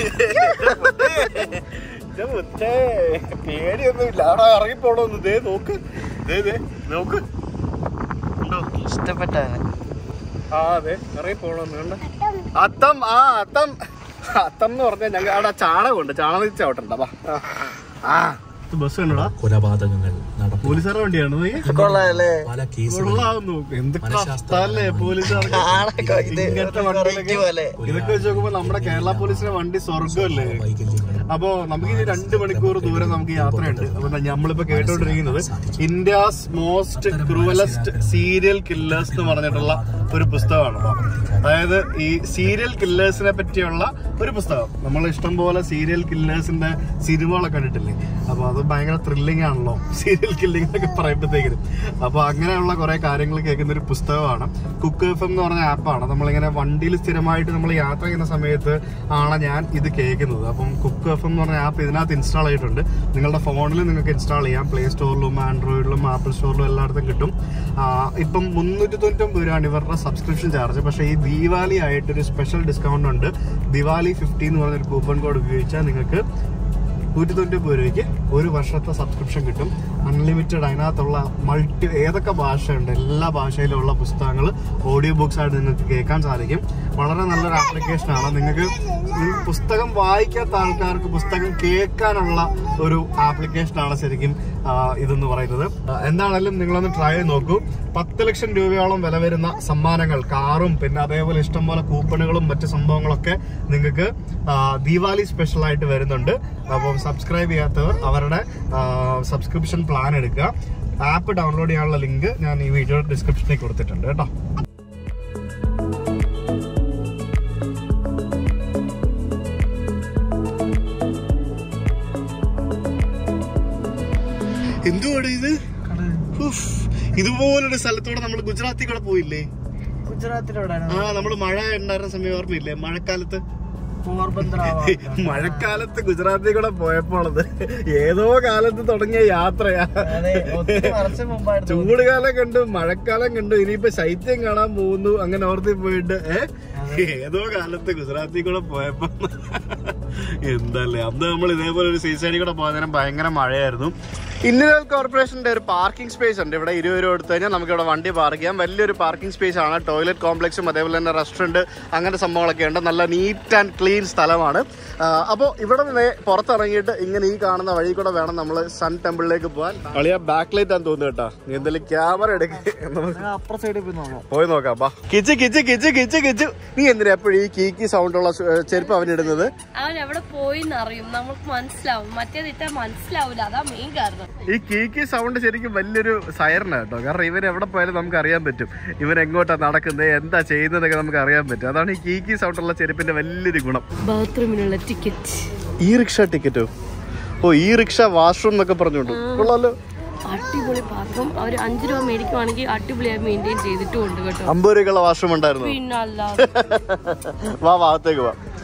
ഇത് മുത്തേ, പേടിയൊന്നുമില്ല അവിടെ ഇറങ്ങിപ്പോണോന്ന് ദേ നോക്ക് ദേ ദേ നോക്ക് ഉണ്ടോ ഇഷ്ടപ്പെട്ടവന് ആ അതെ ഇറങ്ങിപ്പോണോന്ന് കണ്ട അത്തം ആ അത്തം അത്തം എന്ന് പറഞ്ഞാൽ ഞങ്ങൾ അവിടെ ചാണകമുണ്ട് ചാണകം ചവിട്ടണ്ട വാ ആ ബസ് കണ്ടോടാ കൊലപാതകങ്ങൾ നടക്കും പോലീസുകാരുടെ വണ്ടിയാണ് നീ കൊള്ളാല്ലേ പല കേസുകൾ കൊള്ളാവുന്നു എന്ത് കഷ്ടല്ലേ പോലീസുകാർക്ക് ആണൊക്കെ ഇത് ഇങ്ങനത്തെ ഒരു വണ്ടിയിലൊക്കെ variety പോലെ. ഇതൊക്കെ വെച്ച് നോക്കുമ്പോ നമ്മുടെ കേരള പോലീസിന്റെ വണ്ടി സ്വർഗമല്ലേ വൈകല്യങ്ങൾ അപ്പോ നമുക്ക് ഇനി രണ്ട് മണിക്കൂർ ദൂരം നമുക്ക് യാത്രയുണ്ട് അപ്പൊ നമ്മളിപ്പോ കേട്ടോണ്ടിരിക്കുന്നത് India's most cruellest serial killers എന്ന് പറഞ്ഞിട്ടുള്ള ഒരു പുസ്തകമാണ് അപ്പൊ അതായത് ഈ സീരിയൽ കില്ലേഴ്സിനെ പറ്റിയുള്ള ഒരു പുസ്തകം നമ്മൾ ഇഷ്ടം പോലെ സീരിയൽ കില്ലേഴ്സിന്റെ സിനിമകളൊക്കെ കണ്ടിട്ടില്ലേ അപ്പൊ അത് ഭയങ്കര ത്രില്ലിംഗ് ആണല്ലോ സീരിയൽ കില്ലിംഗ് എന്നൊക്കെ പറയുമ്പോഴത്തേക്കിനും അപ്പൊ അങ്ങനെയുള്ള കുറെ കാര്യങ്ങൾ കേൾക്കുന്ന ഒരു പുസ്തകമാണ് കുക്ക് എഫ് എം എന്ന് പറഞ്ഞ ആപ്പാണ് നമ്മളിങ്ങനെ വണ്ടിയിൽ സ്ഥിരമായിട്ട് നമ്മൾ യാത്ര ചെയ്യുന്ന സമയത്ത് ആണ് ഞാൻ ഇത് കേൾക്കുന്നത് അപ്പം കുക്ക് എഫ് എം എന്ന് പറഞ്ഞ ആപ്പ് ഇതിനകത്ത് ഇൻസ്റ്റാൾ ചെയ്തിട്ടുണ്ട് നിങ്ങളുടെ ഫോണിൽ നിങ്ങൾക്ക് ഇൻസ്റ്റാൾ ചെയ്യാം പ്ലേ സ്റ്റോറിലും ആൻഡ്രോയിഡിലും ആപ്പിൾ സ്റ്റോറിലും എല്ലായിടത്തും കിട്ടും ആ, ഇപ്പം മുന്നൂറ്റി തൊണ്ണൂറ്റൊമ്പത് രൂപയാണ് ഇവരുടെ സബ്സ്ക്രിപ്ഷൻ ചാർജ് പക്ഷേ ഈ ദീപാവലി ആയിട്ടൊരു സ്പെഷ്യൽ ഡിസ്കൗണ്ട് ഉണ്ട് ദിവാലി ഫിഫ്റ്റി എന്ന് പറഞ്ഞൊരു കൂപ്പൺ കോഡ് ഉപയോഗിച്ചാൽ നിങ്ങൾക്ക് നൂറ്റി തൊണ്ണൂറ്റി രൂപയ്ക്ക് ഒരു വർഷത്തെ സബ്സ്ക്രിപ്ഷൻ കിട്ടും അൺലിമിറ്റഡ് അതിനകത്തുള്ള മൾട്ടി ഏതൊക്കെ ഭാഷയുണ്ട് എല്ലാ ഭാഷയിലുള്ള പുസ്തകങ്ങൾ ഓഡിയോ ബുക്സ് ആയിട്ട് നിങ്ങൾക്ക് കേൾക്കാൻ സാധിക്കും വളരെ നല്ലൊരു ആപ്ലിക്കേഷനാണ് നിങ്ങൾക്ക് ഈ പുസ്തകം വായിക്കാത്ത ആൾക്കാർക്ക് പുസ്തകം കേൾക്കാനുള്ള ഒരു ആപ്ലിക്കേഷനാണ് ശരിക്കും ആ, ഇതെന്ന് പറയുന്നത് ആ, എന്താണെങ്കിലും നിങ്ങളൊന്ന് ട്രൈ ചെയ്ത് നോക്കൂ പത്ത് ലക്ഷം രൂപയോളം വില വരുന്ന സമ്മാനങ്ങൾ കാറും പിന്നെ അതേപോലെ ഇഷ്ടംപോലെ കൂപ്പണുകളും മറ്റു സംഭവങ്ങളൊക്കെ നിങ്ങൾക്ക് ആ, ദീപാവലി സ്പെഷ്യൽ ആയിട്ട് വരുന്നുണ്ട് അപ്പം സബ്സ്ക്രൈബ് ചെയ്യാത്തവർ അവരുടെ സബ്സ്ക്രിപ്ഷൻ പ്ലാൻ എടുക്കുക ആപ്പ് ഡൗൺലോഡ് ചെയ്യാനുള്ള ലിങ്ക് ഞാൻ ഈ വീഡിയോ ഡിസ്ക്രിപ്ഷനിൽ കൊടുത്തിട്ടുണ്ട് കേട്ടോ എന്തുവാണ് ഇത് ഉഫ്. ഇതുപോലൊരു സ്ഥലത്തൂടെ നമ്മൾ ഗുജറാത്തിൽ കൂടെ പോയില്ലേ ഗുജറാത്തിലോടാണ് ആ നമ്മള് മഴ ഉണ്ടായിരുന്ന സമയം ഓർമ്മയില്ലേ മഴക്കാലത്ത് പോർബന്ദർ മഴക്കാലത്ത് ഗുജറാത്തിൽ കൂടെ പോയപ്പോളത് ഏതോ കാലത്ത് തുടങ്ങിയ യാത്രയാ അതെ ഒത്തിരി വർഷം മുമ്പായിരുന്നു ചൂട് കാലം കണ്ടു മഴക്കാലം കണ്ടു ഇനിയിപ്പോ ശൈത്യം കാണാൻ പോകുന്നു അങ്ങനെ ഓർത്തി പോയിട്ട് ഏ ഏതോ കാലത്ത് ഗുജറാത്തിൽ കൂടെ പോയപ്പോ എന്തല്ലേ അന്ന് നമ്മൾ ഇതേപോലെ ഒരു സീസൈഡിൽ കൂടെ പോയ നേരം ഭയങ്കര മഴയായിരുന്നു ഇന്ത്യൻ കോർപ്പറേഷന്റെ ഒരു പാർക്കിംഗ് സ്പേസ് ഉണ്ട് ഇവിടെ ഇരുപത് രൂപ എടുത്തു കഴിഞ്ഞാൽ നമുക്ക് ഇവിടെ വണ്ടി പാർക്ക് ചെയ്യാം വലിയൊരു പാർക്കിംഗ് സ്പേസ് ആണ് ടോയ്ലറ്റ് കോംപ്ലക്സും അതേപോലെ തന്നെ റെസ്റ്റോറൻറ്റ് അങ്ങനത്തെ സംഭവങ്ങളൊക്കെ ഉണ്ട് നല്ല നീറ്റ് ആൻഡ് ക്ലീൻ സ്ഥലമാണ് അപ്പോൾ ഇവിടെ നിന്ന് പുറത്തിറങ്ങിയിട്ട് ഇങ്ങനെ ഈ കാണുന്ന വഴി കൂടെ വേണം നമ്മൾ സൺ ടെമ്പിളിലേക്ക് പോകാൻ അളിയ ബാക്ക് ലൈറ്റ് ആണെന്ന് തോന്നുന്നു കേട്ടോ നീ എന്തായാലും ക്യാമറ എടുക്ക് നമുക്ക് അപ്പുറ സൈഡിൽ പോയി നോക്കാം പോയി നോക്കാം ബാ കിച്ച് കിച്ച് കിച്ച് കിച്ച് കിച്ച് നീ എന്തിനാ എപ്പോഴും ഈ കീക്കി സൗണ്ട് ഉള്ള സ്- ചെരുപ്പ് അവനിടുന്നത് അവൻ എവിടെ പോയി എന്നറിയും നമുക്ക് മനസ്സിലാവും മറ്റേത് ഇട്ടാ മനസ്സിലാവില്ല അതാ മെയിൻ കാരണം ഈ കീക്കി സൗണ്ട് ശരിക്കും വലിയൊരു സൈറനാണ് കേട്ടോ കാരണം ഇവൻ എവിടെ പോയാലും നമുക്ക് അറിയാൻ പറ്റും ഇവൻ എങ്ങോട്ടാ നടക്കുന്നത് എന്താ ചെയ്യുന്നതൊക്കെ നമുക്ക് അറിയാൻ പറ്റും അതാണ് ഈ കീക്കി സൗണ്ട് ഉള്ള ചെരുപ്പിന്റെ വലിയൊരു ഗുണം ബാത്റൂമിനുള്ള ടിക്കറ്റ് ഈ റിക്ഷ ടിക്കറ്റോ ഓ ഈ റിക്ഷ വാഷ്റൂം എന്നൊക്കെ പറഞ്ഞോണ്ട് കൊള്ളാലോ അടിപൊളി പാർക്കും അവർ അഞ്ചു രൂപ മേടിക്കുവാണെങ്കിൽ അടിപൊളിയായി മെയിൻറ്റെയിൻ ചെയ്തിട്ടും ഉണ്ട് കേട്ടോ അമ്പത് രൂപയുള്ള വാഷ്റൂം ഉണ്ടായിരുന്നു പിന്നല്ല വാ ഭാഗത്തേക്ക് വാ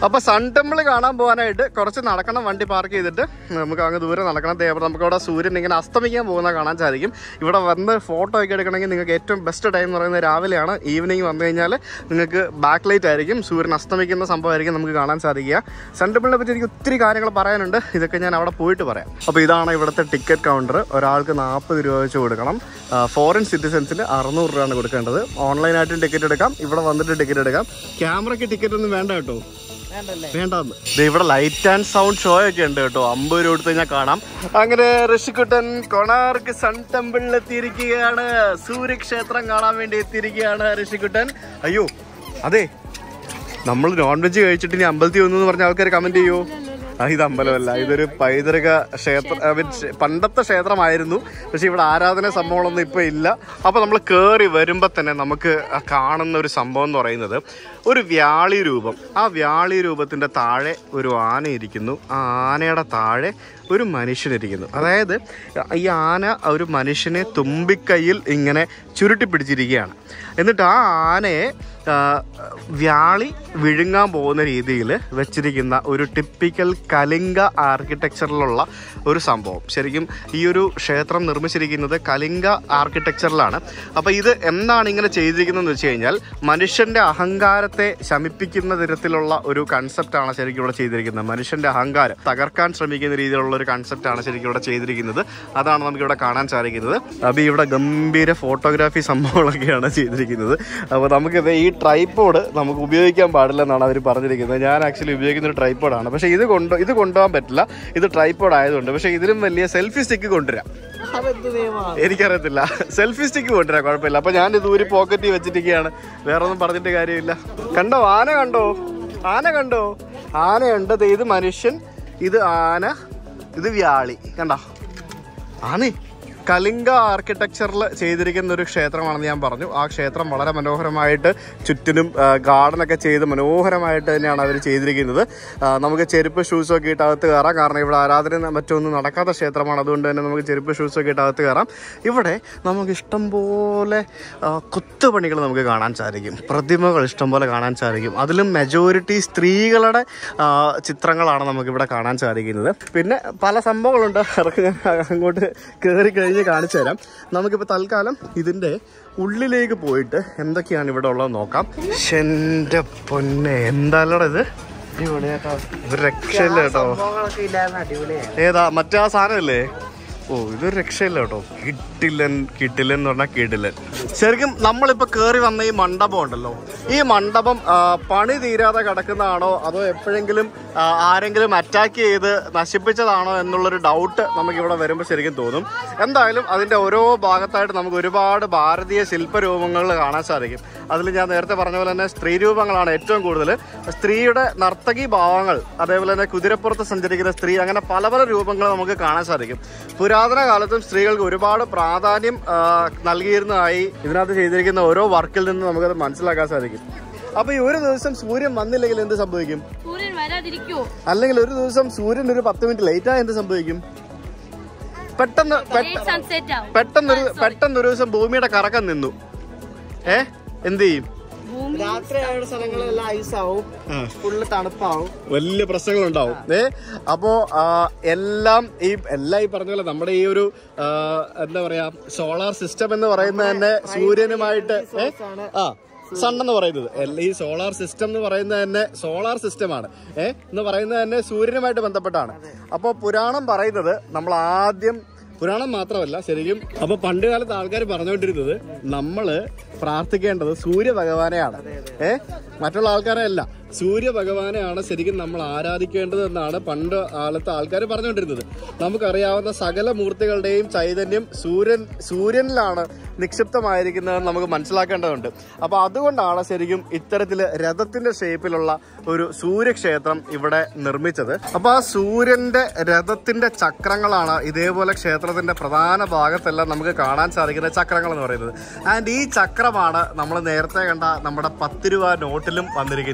അപ്പൊ സൺ ടെമ്പിൾ കാണാൻ പോകാനായിട്ട് കുറച്ച് നടക്കണം വണ്ടി പാർക്ക് ചെയ്തിട്ട് നമുക്ക് അങ്ങ് ദൂരെ നടക്കണം ദേ അവിടെ നമുക്ക് അവിടെ സൂര്യൻ ഇങ്ങനെ അസ്തമിക്കാൻ പോകുന്ന കാണാൻ സാധിക്കും ഇവിടെ വന്ന് ഫോട്ടോ ഒക്കെ എടുക്കണമെങ്കിൽ നിങ്ങൾക്ക് ഏറ്റവും ബെസ്റ്റ് ടൈം എന്ന് പറയുന്നത് രാവിലെയാണ് ഈവനിങ് വന്നു കഴിഞ്ഞാൽ നിങ്ങൾക്ക് ബാക്ക് ലൈറ്റ് ആയിരിക്കും സൂര്യൻ അസ്തമിക്കുന്ന സംഭവമായിരിക്കും നമുക്ക് കാണാൻ സാധിക്കുക സൺ ടെമ്പിളിനെ പറ്റി എനിക്ക് ഒത്തിരി കാര്യങ്ങൾ പറയാനുണ്ട് ഇതൊക്കെ ഞാൻ അവിടെ പോയിട്ട് പറയാം അപ്പോൾ ഇതാണ് ഇവിടുത്തെ ടിക്കറ്റ് കൗണ്ടർ ഒരാൾക്ക് നാൽപ്പത് രൂപ വെച്ച് കൊടുക്കണം ഫോറിൻ സിറ്റിസൺസിന് അറുന്നൂറ് രൂപയാണ് കൊടുക്കേണ്ടത് ഓൺലൈനായിട്ടും ടിക്കറ്റ് എടുക്കാം ഇവിടെ വന്നിട്ട് ടിക്കറ്റ് എടുക്കാം ക്യാമറയ്ക്ക് ടിക്കറ്റ് ഒന്നും വേണ്ട കേട്ടോ വേണ്ടെന്ന് ഇവിടെ ലൈറ്റ് ആൻഡ് സൗണ്ട് ഷോ ഒക്കെ ഉണ്ട് കേട്ടോ അമ്പത് രൂപ കൊടുത്ത് കഴിഞ്ഞാൽ കാണാം അങ്ങനെ ഋഷിക്കുട്ടൻ കൊണാർക്ക് സൺ ടെമ്പിളിൽ എത്തിയിരിക്കുകയാണ് സൂര്യക്ഷേത്രം കാണാൻ വേണ്ടി എത്തിയിരിക്കുകയാണ് ഋഷിക്കുട്ടൻ അയ്യോ അതെ നമ്മൾ നോൺ വെജ് കഴിച്ചിട്ട് ഇനി അമ്പലത്തിൽ വന്നു എന്ന് പറഞ്ഞ ആൾക്കാർ കമന്റ് ചെയ്യോ ആ ഇത് അമ്പലമല്ല ഇതൊരു പൈതൃക ക്ഷേത്ര I mean, ക്ഷേ- പണ്ടത്തെ ക്ഷേത്രമായിരുന്നു പക്ഷെ ഇവിടെ ആരാധന സംഭവങ്ങളൊന്നും ഇപ്പൊ ഇല്ല അപ്പൊ നമ്മൾ കയറി വരുമ്പോ തന്നെ നമുക്ക് ആ കാണുന്ന ഒരു സംഭവം എന്ന് പറയുന്നത് ഒരു വ്യാളി രൂപം ആ വ്യാളി രൂപത്തിന്റെ താഴെ ഒരു ആന ഇരിക്കുന്നു ആ ആനയുടെ താഴെ ഒരു മനുഷ്യനിരിക്കുന്നു അതായത് ഈ ആന ഒരു മനുഷ്യനെ തുമ്പിക്കൈയിൽ ഇങ്ങനെ ചുരുട്ടി പിടിച്ചിരിക്കുകയാണ് എന്നിട്ട് ആ ആനയെ ആ, വ്യാളി വിഴുങ്ങാൻ പോകുന്ന രീതിയിൽ വെച്ചിരിക്കുന്ന ഒരു ടിപ്പിക്കൽ കലിംഗ ആർക്കിടെക്ചറിലുള്ള ഒരു സംഭവം ശരിക്കും ഈ ഒരു ക്ഷേത്രം നിർമ്മിച്ചിരിക്കുന്നത് കലിംഗ ആർക്കിടെക്ചറിലാണ് അപ്പോൾ ഇത് എന്താണ് ഇങ്ങനെ ചെയ്തിരിക്കുന്നതെന്ന് വെച്ച് കഴിഞ്ഞാൽ മനുഷ്യൻ്റെ അഹങ്കാരത്തെ ശമിപ്പിക്കുന്ന തരത്തിലുള്ള ഒരു കൺസെപ്റ്റാണ് ശരിക്കും ഇവിടെ ചെയ്തിരിക്കുന്നത് മനുഷ്യൻ്റെ അഹങ്കാരം തകർക്കാൻ ശ്രമിക്കുന്ന രീതിയിലുള്ള ഒരു കൺസെപ്റ്റാണ് ശരിക്കും ഇവിടെ ചെയ്തിരിക്കുന്നത് അതാണ് നമുക്ക് ഇവിടെ കാണാൻ സാധിക്കുന്നത് അപ്പോൾ ഇവിടെ ഗംഭീര ഫോട്ടോഗ്രാഫി സംഭവങ്ങളൊക്കെയാണ് ചെയ്തിരിക്കുന്നത് അപ്പോൾ നമുക്കിത് ഈ ട്രൈപ്പോഡ് നമുക്ക് ഉപയോഗിക്കാൻ പാടില്ലെന്നാണ് അവർ പറഞ്ഞിരിക്കുന്നത് ഞാൻ ആക്ച്വലി ഉപയോഗിക്കുന്ന ഒരു ട്രൈപ്പോഡാണ് പക്ഷേ ഇത് കൊണ്ട് ഇത് കൊണ്ടുപോകാൻ പറ്റില്ല ഇത് ട്രൈപ്പോഡ് ആയതുകൊണ്ട് പക്ഷേ ഇതിലും വലിയ സെൽഫി സ്റ്റിക്ക് കൊണ്ടുവരാം അതെന്ത് നിയമമാണ് എനിക്കറിയത്തില്ല സെൽഫി സ്റ്റിക്ക് കൊണ്ടുവരാം കുഴപ്പമില്ല അപ്പൊ ഞാൻ ഇത് ഊരി പോക്കറ്റിൽ വെച്ചിരിക്കുകയാണ് വേറെ ഒന്നും പറഞ്ഞിട്ട് കാര്യമില്ല കണ്ടോ ആന കണ്ടോ ആന കണ്ടോ ആനയുണ്ട് ദേ ഇത് മനുഷ്യൻ ഇത് ആന ഇത് വ്യാളി കണ്ടോ ആനേ കലിംഗ ആർക്കിടെക്ചറിൽ ചെയ്തിരിക്കുന്ന ഒരു ക്ഷേത്രമാണെന്ന് ഞാൻ പറഞ്ഞു ആ ക്ഷേത്രം വളരെ മനോഹരമായിട്ട് ചുറ്റിനും ഗാർഡനൊക്കെ ചെയ്ത് മനോഹരമായിട്ട് തന്നെയാണ് അവർ ചെയ്തിരിക്കുന്നത് ആ, നമുക്ക് ചെരുപ്പ് ഷൂസൊക്കെ ഇട്ട് അകത്ത് കയറാം കാരണം ഇവിടെ ആരാധന മറ്റൊന്നും നടക്കാത്ത ക്ഷേത്രമാണ് അതുകൊണ്ട് തന്നെ നമുക്ക് ചെരുപ്പ് ഷൂസൊക്കെ ഇട്ട് അകത്ത് കയറാം ഇവിടെ നമുക്ക് ഇഷ്ടം പോലെ ആ, കൊത്തുപണികൾ നമുക്ക് കാണാൻ സാധിക്കും പ്രതിമകൾ ഇഷ്ടം പോലെ കാണാൻ സാധിക്കും അതിലും മെജോറിറ്റി സ്ത്രീകളുടെ ആ, ചിത്രങ്ങളാണ് നമുക്കിവിടെ കാണാൻ സാധിക്കുന്നത് പിന്നെ പല സംഭവങ്ങളുണ്ട് അതൊക്കെ ഞാൻ അങ്ങോട്ട് കയറി കഴിഞ്ഞ് കാണിച്ചു തരാം നമുക്കിപ്പോൾ തൽക്കാലം ഇതിൻ്റെ ഉള്ളിലേക്ക് പോയിട്ട് എന്തൊക്കെയാണ് ഇവിടെ ഉള്ളത് നോക്കാം എൻ്റെ പൊന്നെ എന്തായാലും ഇത് ഇത് രക്ഷയില്ല കേട്ടോ സംഭവങ്ങളൊക്കെ ഇല്ലായിരുന്നു അടിപൊളിയായി ഏതാ മറ്റേ ആ സാധനമല്ലേ ഓ ഇതൊരു രക്ഷയില്ല കേട്ടോ കിട്ടില്ലൻ കിട്ടില്ലൻ എന്ന് പറഞ്ഞാൽ കിടിലൻ ശരിക്കും നമ്മളിപ്പോ കേറി വന്ന ഈ മണ്ഡപം ഉണ്ടല്ലോ ഈ മണ്ഡപം ആ, പണി തീരാതെ കിടക്കുന്നതാണോ അതോ എപ്പോഴെങ്കിലും ആ, ആരെങ്കിലും അറ്റാക്ക് ചെയ്ത് നശിപ്പിച്ചതാണോ എന്നുള്ളൊരു ഡൗട്ട് നമുക്ക് ഇവിടെ വരുമ്പോൾ ശരിക്കും തോന്നും എന്തായാലും അതിന്റെ ഓരോ ഭാഗത്തായിട്ട് നമുക്ക് ഒരുപാട് ഭാരതീയ ശില്പരൂപങ്ങൾ കാണാൻ സാധിക്കും അതിൽ ഞാൻ നേരത്തെ പറഞ്ഞ പോലെ തന്നെ സ്ത്രീ രൂപങ്ങളാണ് ഏറ്റവും കൂടുതൽ സ്ത്രീയുടെ നർത്തകി ഭാവങ്ങൾ അതേപോലെ തന്നെ കുതിരപ്പുറത്ത് സഞ്ചരിക്കുന്ന സ്ത്രീ അങ്ങനെ പല പല രൂപങ്ങൾ നമുക്ക് കാണാൻ സാധിക്കും പുരാതന കാലത്തും സ്ത്രീകൾക്ക് ഒരുപാട് പ്രാധാന്യം ആ, നൽകിയിരുന്നതായി ഇതിനകത്ത് ചെയ്തിരിക്കുന്ന ഓരോ വർക്കിൽ നിന്ന് നമുക്കത് മനസ്സിലാക്കാൻ സാധിക്കും അപ്പൊ ഈ ഒരു ദിവസം സൂര്യൻ വന്നില്ലെങ്കിൽ എന്ത് സംഭവിക്കും സൂര്യൻ വരാതിരിക്കുവോ അല്ലെങ്കിൽ ഒരു ദിവസം സൂര്യൻ ഒരു പത്ത് മിനിറ്റ് ലേറ്റ് ആയി എന്ത് സംഭവിക്കും പെട്ടെന്ന് പെട്ട- സൺസെറ്റ് ആവും പെട്ടെന്നൊരു പെട്ടെന്നൊരു ദിവസം ഭൂമിയുടെ കറക്കം നിന്നു ഏ എന്ത് ചെയ്യും ഭൂമി രാത്രി ആയുള്ള സ്ഥലങ്ങളെല്ലാം ഐസാവും ഫുള്ള് തണുപ്പാവും വലിയ പ്രശ്നങ്ങളുണ്ടാവും ഏ അപ്പോ ആ, എല്ലാം ഈ എല്ലാം ഈ പറഞ്ഞ പോലെ നമ്മുടെ ഈ ഒരു ആ, എന്താ പറയാ സോളാർ സിസ്റ്റം എന്ന് പറയുന്നത് തന്നെ സൂര്യനുമായിട്ട് ഏ? ആ സൺ എന്ന് പറയുന്നത് എല്ല- ഈ സോളാർ സിസ്റ്റം എന്ന് പറയുന്നത് തന്നെ സോളാർ സിസ്റ്റമാണ് ഏ എന്ന് പറയുന്നത് തന്നെ സൂര്യനുമായിട്ട് ബന്ധപ്പെട്ടാണ് അപ്പോൾ പുരാണം പറയുന്നത് നമ്മൾ ആദ്യം പുരാണം മാത്രമല്ല ശരിക്കും അപ്പൊ പണ്ട് കാലത്ത് ആൾക്കാർ പറഞ്ഞുകൊണ്ടിരുന്നത് നമ്മള് പ്രാർത്ഥിക്കേണ്ടത് സൂര്യ ഭഗവാനെയാണ് ഏ മറ്റുള്ള ആൾക്കാരെ അല്ല സൂര്യ ഭഗവാനെയാണ് ശരിക്കും നമ്മൾ ആരാധിക്കേണ്ടത് എന്നാണ് പണ്ട് കാലത്ത് ആൾക്കാർ പറഞ്ഞുകൊണ്ടിരുന്നത് നമുക്കറിയാവുന്ന സകല മൂർത്തികളുടെയും ചൈതന്യം സൂര്യൻ സൂര്യനിലാണ് നിക്ഷിപ്തമായിരിക്കുന്നതെന്ന് നമുക്ക് മനസ്സിലാക്കേണ്ടതുണ്ട് അപ്പൊ അതുകൊണ്ടാണ് ശരിക്കും ഇത്തരത്തില് രഥത്തിന്റെ ഷേപ്പിലുള്ള ഒരു സൂര്യക്ഷേത്രം ഇവിടെ നിർമ്മിച്ചത് അപ്പൊ ആ സൂര്യന്റെ രഥത്തിന്റെ ചക്രങ്ങളാണ് ഇതേപോലെ ക്ഷേത്രത്തിന്റെ പ്രധാന ഭാഗത്തെല്ലാം നമുക്ക് കാണാൻ സാധിക്കുന്ന ചക്രങ്ങൾ എന്ന് പറയുന്നത് ആൻഡ് ഈ ചക്രമാണ് നമ്മൾ നേരത്തെ കണ്ട നമ്മുടെ പത്ത് രൂപ നോട്ടിലും വന്നിരിക്കുന്നത്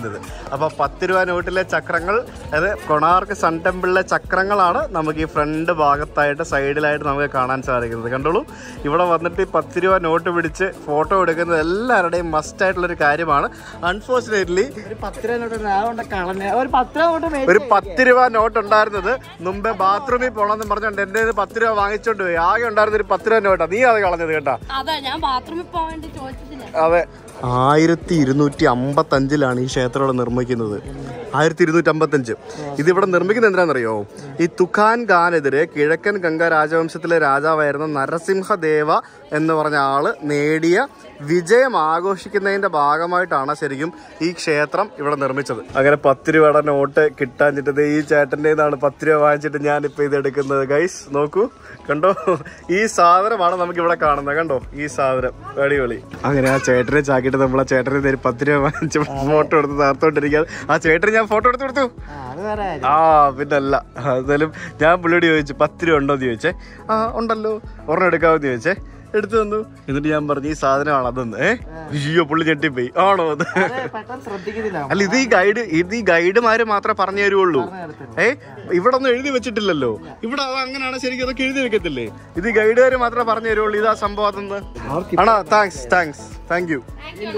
അപ്പോൾ പത്ത് രൂപ നോട്ടിലെ ചക്രങ്ങൾ അത് കൊണാർക്ക് സൺ ടെമ്പിളിലെ ചക്രങ്ങളാണ് നമുക്ക് ഈ ഫ്രണ്ട് ഭാഗത്തായിട്ട് സൈഡിലായിട്ട് നമുക്ക് കാണാൻ സാധിക്കുന്നത് കണ്ടോളൂ ഇവിടെ വന്നിട്ട് ഈ പത്ത് രൂപ നോട്ട് പിടിച്ച് ഫോട്ടോ എടുക്കുന്നത് എല്ലാവരുടെയും മസ്റ്റ് ആയിട്ടുള്ളൊരു കാര്യമാണ് അൺഫോർച്ചുനേറ്റ്ലി ഒരു പത്ത് രൂപ നോട്ട് അതുകൊണ്ട് കളഞ്ഞ ഒരു പത്ത് രൂപ നോട്ട് മേടിച്ച് ഒരു പത്ത് രൂപ നോട്ട് ഉണ്ടായിരുന്നത് മുമ്പേ ബാത്റൂമിൽ പോകണമെന്ന് പറഞ്ഞുകൊണ്ട് എൻ്റെ കയ്യിൽ നിന്ന് പത്ത് രൂപ വാങ്ങിച്ചോണ്ട് പോയി ആകെ ഉണ്ടായിരുന്ന ഒരു പത്ത് രൂപ നോട്ടാ നീ അത് കളഞ്ഞത് കേട്ടാ അതാ ഞാൻ ബാത്റൂമിൽ പോകാൻ വേണ്ടി ചോദിച്ചിട്ടില്ല അതെ ആയിരത്തി ഇരുന്നൂറ്റി അമ്പത്തി അഞ്ചിലാണ് ഈ ക്ഷേത്രം ഇവിടെ നിർമ്മിക്കുന്നത് ആയിരത്തി ഇരുന്നൂറ്റി അമ്പത്തഞ്ച് ഇതിവിടെ നിർമ്മിക്കുന്നത് എന്തിനാണെന്നറിയോ ഈ തുഖാൻ ഖാനെതിരെ കിഴക്കൻ ഗംഗ രാജവംശത്തിലെ രാജാവായിരുന്ന നരസിംഹദേവ എന്ന് പറഞ്ഞ ആള് നേടിയ വിജയം ആഘോഷിക്കുന്നതിന്റെ ഭാഗമായിട്ടാണ് ശരിക്കും ഈ ക്ഷേത്രം ഇവിടെ നിർമ്മിച്ചത് അങ്ങനെ പത്ത് രൂപയുടെ നോട്ട് കിട്ടാഞ്ഞിട്ട് ഈ ചേട്ടൻ്റെ നിന്നാണ് പത്ത് രൂപ വാങ്ങിച്ചിട്ട് ഞാനിപ്പോൾ ഇത് എടുക്കുന്നത് ഗൈസ് നോക്കൂ കണ്ടോ ഈ സാധനമാണ് നമുക്ക് ഇവിടെ കാണുന്നത് കണ്ടോ ഈ സാധനം അടിപൊളി അങ്ങനെ ആ ചേട്ടനെ ചാക്കിയിട്ട് നമ്മൾ ആ ചേട്ടനെ തരും പത്ത് രൂപ വാങ്ങിച്ച് ഫോട്ടോ എടുത്ത് താർത്തോണ്ടിരിക്കുക ആ ചേട്ടന് ഞാൻ ഫോട്ടോ എടുത്ത് കൊടുത്തു ആ, അത് വേറെ കാര്യം. ആ പിന്നല്ല എന്തായാലും ഞാൻ പുള്ളിയോട് ചോദിച്ചു പത്ത് രൂപ ഉണ്ടോ എന്ന് ചോദിച്ചേ ആ ഉണ്ടല്ലോ ഒരെണ്ണം എടുക്കാമെന്ന് ചോദിച്ചേ എടുത്തു തന്നു എന്നിട്ട് ഞാൻ പറഞ്ഞു ഈ സാധനമാണ് അതെന്ന് ഏ അയ്യോ പുള്ളി ഞെട്ടിപ്പോയി ആണോ അത് അത് പെട്ടെന്ന് ശ്രദ്ധിക്കുന്നില്ല അല്ല ഇത് ഈ ഗൈഡ് ഇത് ഈ ഗൈഡുമാര് മാത്രമേ പറഞ്ഞു തരുള്ളൂ ഏ ഇവിടെ ഒന്നും എഴുതി വെച്ചിട്ടില്ലല്ലോ ഇവിടെ അത് അങ്ങനെയാണ് ശരിക്കും അതൊക്കെ എഴുതി വെക്കത്തില്ലേ ഇത് ഈ ഗൈഡുകാര് മാത്രമേ പറഞ്ഞു തരുള്ളൂ ഇതാ സംഭവം അതെന്ന് ആണോ താങ്ക്സ് താങ്ക്സ് താങ്ക് യു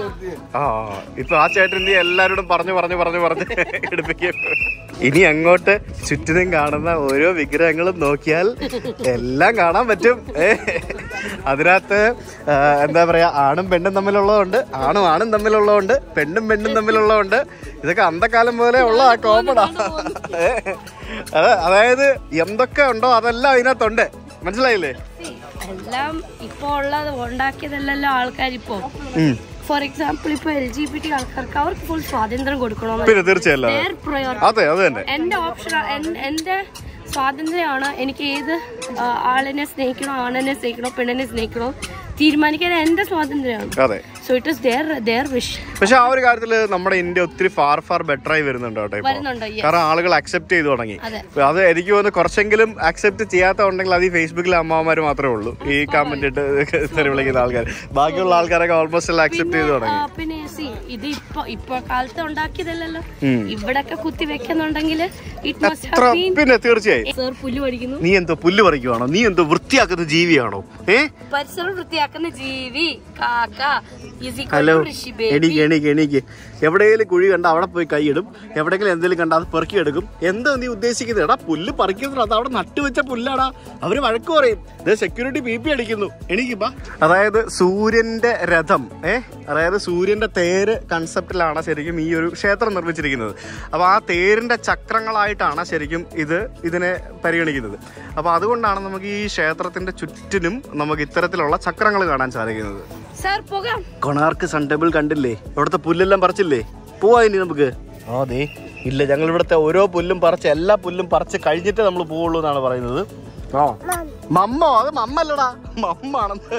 ആ ഇപ്പൊ ആ ചേട്ടൻ നീ എല്ലാരോടും പറഞ്ഞു പറഞ്ഞു പറഞ്ഞു പറഞ്ഞ് എടുപ്പിക്കും ഇനി അങ്ങോട്ട് ചുറ്റിനും കാണുന്ന ഓരോ വിഗ്രഹങ്ങളും നോക്കിയാൽ എല്ലാം കാണാൻ പറ്റും ഏ അതിനകത്ത് ആ, എന്താ പറയാ ആണും പെണ്ണും തമ്മിലുള്ളതുണ്ട് ആണും ആണും തമ്മിലുള്ളതുണ്ട് പെണ്ണും പെണ്ണും തമ്മിലുള്ളതുണ്ട് ഇതൊക്കെ അന്തക്കാലം പോലെ ഉള്ള ആ കോമഡാ ഏ, അത് അതായത് എന്തൊക്കെ ഉണ്ടോ അതെല്ലാം അതിനകത്തുണ്ട് മനസ്സിലായില്ലേ എല്ലാം ഇപ്പൊ ഉള്ളത് ഉണ്ടാക്കിയതല്ലല്ലോ ആൾക്കാരിപ്പോ ഉം. ഫോർ എക്സാമ്പിൾ ഇപ്പൊ എൽ ജി ബി ടി ആൾക്കാർക്ക് അവർക്ക് ഫുൾ സ്വാതന്ത്ര്യം കൊടുക്കണമെന്ന് പിന്നെ തീർച്ചയല്ല Their priority. അതെ അത് തന്നെ എന്റെ ഓപ്ഷൻ എന്റെ സ്വാതന്ത്ര്യമാണ് എനിക്ക് ഏത് ആ, ആളിനെ സ്നേഹിക്കണോ ആണിനെ സ്നേഹിക്കണോ പെണ്ണിനെ സ്നേഹിക്കണോ തീരുമാനിക്കാൻ എന്റെ സ്വാതന്ത്ര്യമാണ് അതെ so it is there there wish പക്ഷെ ആ ഒരു കാര്യത്തിൽ നമ്മുടെ ഇന്ത്യ ഒത്തിരി ഫാർ ഫാർ ബെറ്റർ ആയി വരുന്നുണ്ട് കേട്ടോ ഇപ്പൊ വരുന്നുണ്ടോ Yes. കാരണം ആളുകൾ അക്സെപ്റ്റ് ചെയ്തു തുടങ്ങി അതെ. അത് എനിക്ക് തോന്നുന്നു കുറച്ചെങ്കിലും അക്സെപ്റ്റ് ചെയ്യാത്ത ഉണ്ടെങ്കിൽ അത് ഈ ഫേസ്ബുക്കിലെ അമ്മമാർ മാത്രമേ ഉള്ളൂ ഈ കമന്റ് ഇട്ട് തെറി വിളിക്കുന്ന ആൾക്കാർ ബാക്കിയുള്ള ആൾക്കാരൊക്കെ ഓൾമോസ്റ്റ് എല്ലാം അക്സെപ്റ്റ് ചെയ്തു ആ, തുടങ്ങി പിന്നെ സി ഇത് ഇപ്പൊ ഇപ്പൊ കാലത്ത് ഉണ്ടാക്കിയതല്ലല്ലോ ഇവിടൊക്കെ കുത്തി വെക്കുന്നുണ്ടെങ്കിൽ ഇറ്റ് മസ്റ്റ് എത്ര ഹാവ് ബീൻ പിന്നെ തീർച്ചയായും സർ പുല്ല് പഠിക്കുന്നു നീ എന്തോ പുല്ല് പറിക്കുവാണോ നീ എന്തോ വൃത്തിയാക്കുന്ന ജീവിയാണോ ഏ പരിസരം വൃത്തിയാക്കുന്ന ജീവി കാക്ക is equal hello to Rishi baby. എണീക്ക് എണീക്ക് എണീക്ക് എവിടെയെങ്കിലും കുഴി കണ്ട അവിടെ പോയി കൈയിടും എവിടെയെങ്കിലും എന്തെങ്കിലും കണ്ട അത് പെറുക്കിയെടുക്കും എന്താ നീ ഉദ്ദേശിക്കുന്നത് എടാ പുല്ല് പറിക്കുന്നത് അത് അവിടെ നട്ടുവെച്ച പുല്ലാടാ അവര് വഴക്ക് പറയും ഇത് സെക്യൂരിറ്റി ബി പി അടിക്കുന്നു എണീക്കിപ്പാ അതായത് സൂര്യന്റെ രഥം ഏ അതായത് സൂര്യന്റെ തേര് കൺസെപ്റ്റിലാണ് ശരിക്കും ഈ ഒരു ക്ഷേത്രം നിർമ്മിച്ചിരിക്കുന്നത് അപ്പൊ ആ തേരിന്റെ ചക്രങ്ങളായിട്ടാണ് ശരിക്കും ഇത് ഇതിനെ പരിഗണിക്കുന്നത് അപ്പൊ അതുകൊണ്ടാണ് നമുക്ക് ഈ ക്ഷേത്രത്തിന്റെ ചുറ്റിനും നമുക്ക് ഇത്തരത്തിലുള്ള ചക്രങ്ങൾ കാണാൻ സാധിക്കുന്നത് സർ പോകാം കൊണാർക്ക് സൺ ടെമ്പിൾ കണ്ടില്ലേ ഇവിടുത്തെ പുല്ലെല്ലാം പറിച്ചില്ലേ പോവാ ഇനി നമുക്ക് ആ ദേ ഇല്ല ഞങ്ങൾ ഇവിടുത്തെ ഓരോ പുല്ലും പറിച്ച് എല്ലാ പുല്ലും പറിച്ച് കഴിഞ്ഞിട്ടേ നമ്മൾ പോവുള്ളൂ എന്നാണ് പറയുന്നത് ആ മമ്മോ അത് മമ്മല്ലടാ മമ്മാണെന്ന്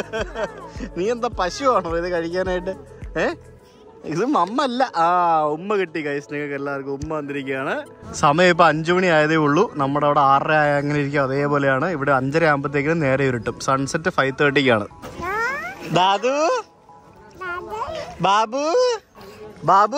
നീ എന്താ പശുവാണോ ഇത് കഴിക്കാനായിട്ട് ഏ ഇത് മമ്മല്ല ആ ഉമ്മ കിട്ടി കൈസ് നിങ്ങൾക്ക് എല്ലാവർക്കും ഉമ്മ വന്നിരിക്കുകയാണ് സമയം ഇപ്പൊ അഞ്ചു മണി ആയതേ ഉള്ളൂ നമ്മുടെ അവിടെ ആറര ആയ അങ്ങനെ ഇരിക്കും അതേപോലെയാണ് ഇവിടെ അഞ്ചര ആകുമ്പോഴത്തേക്കും നേരെ ഇരുട്ടും സൺസെറ്റ് ഫൈവ് തേർട്ടിക്കാണ് ദാദു ബാബു ബാബു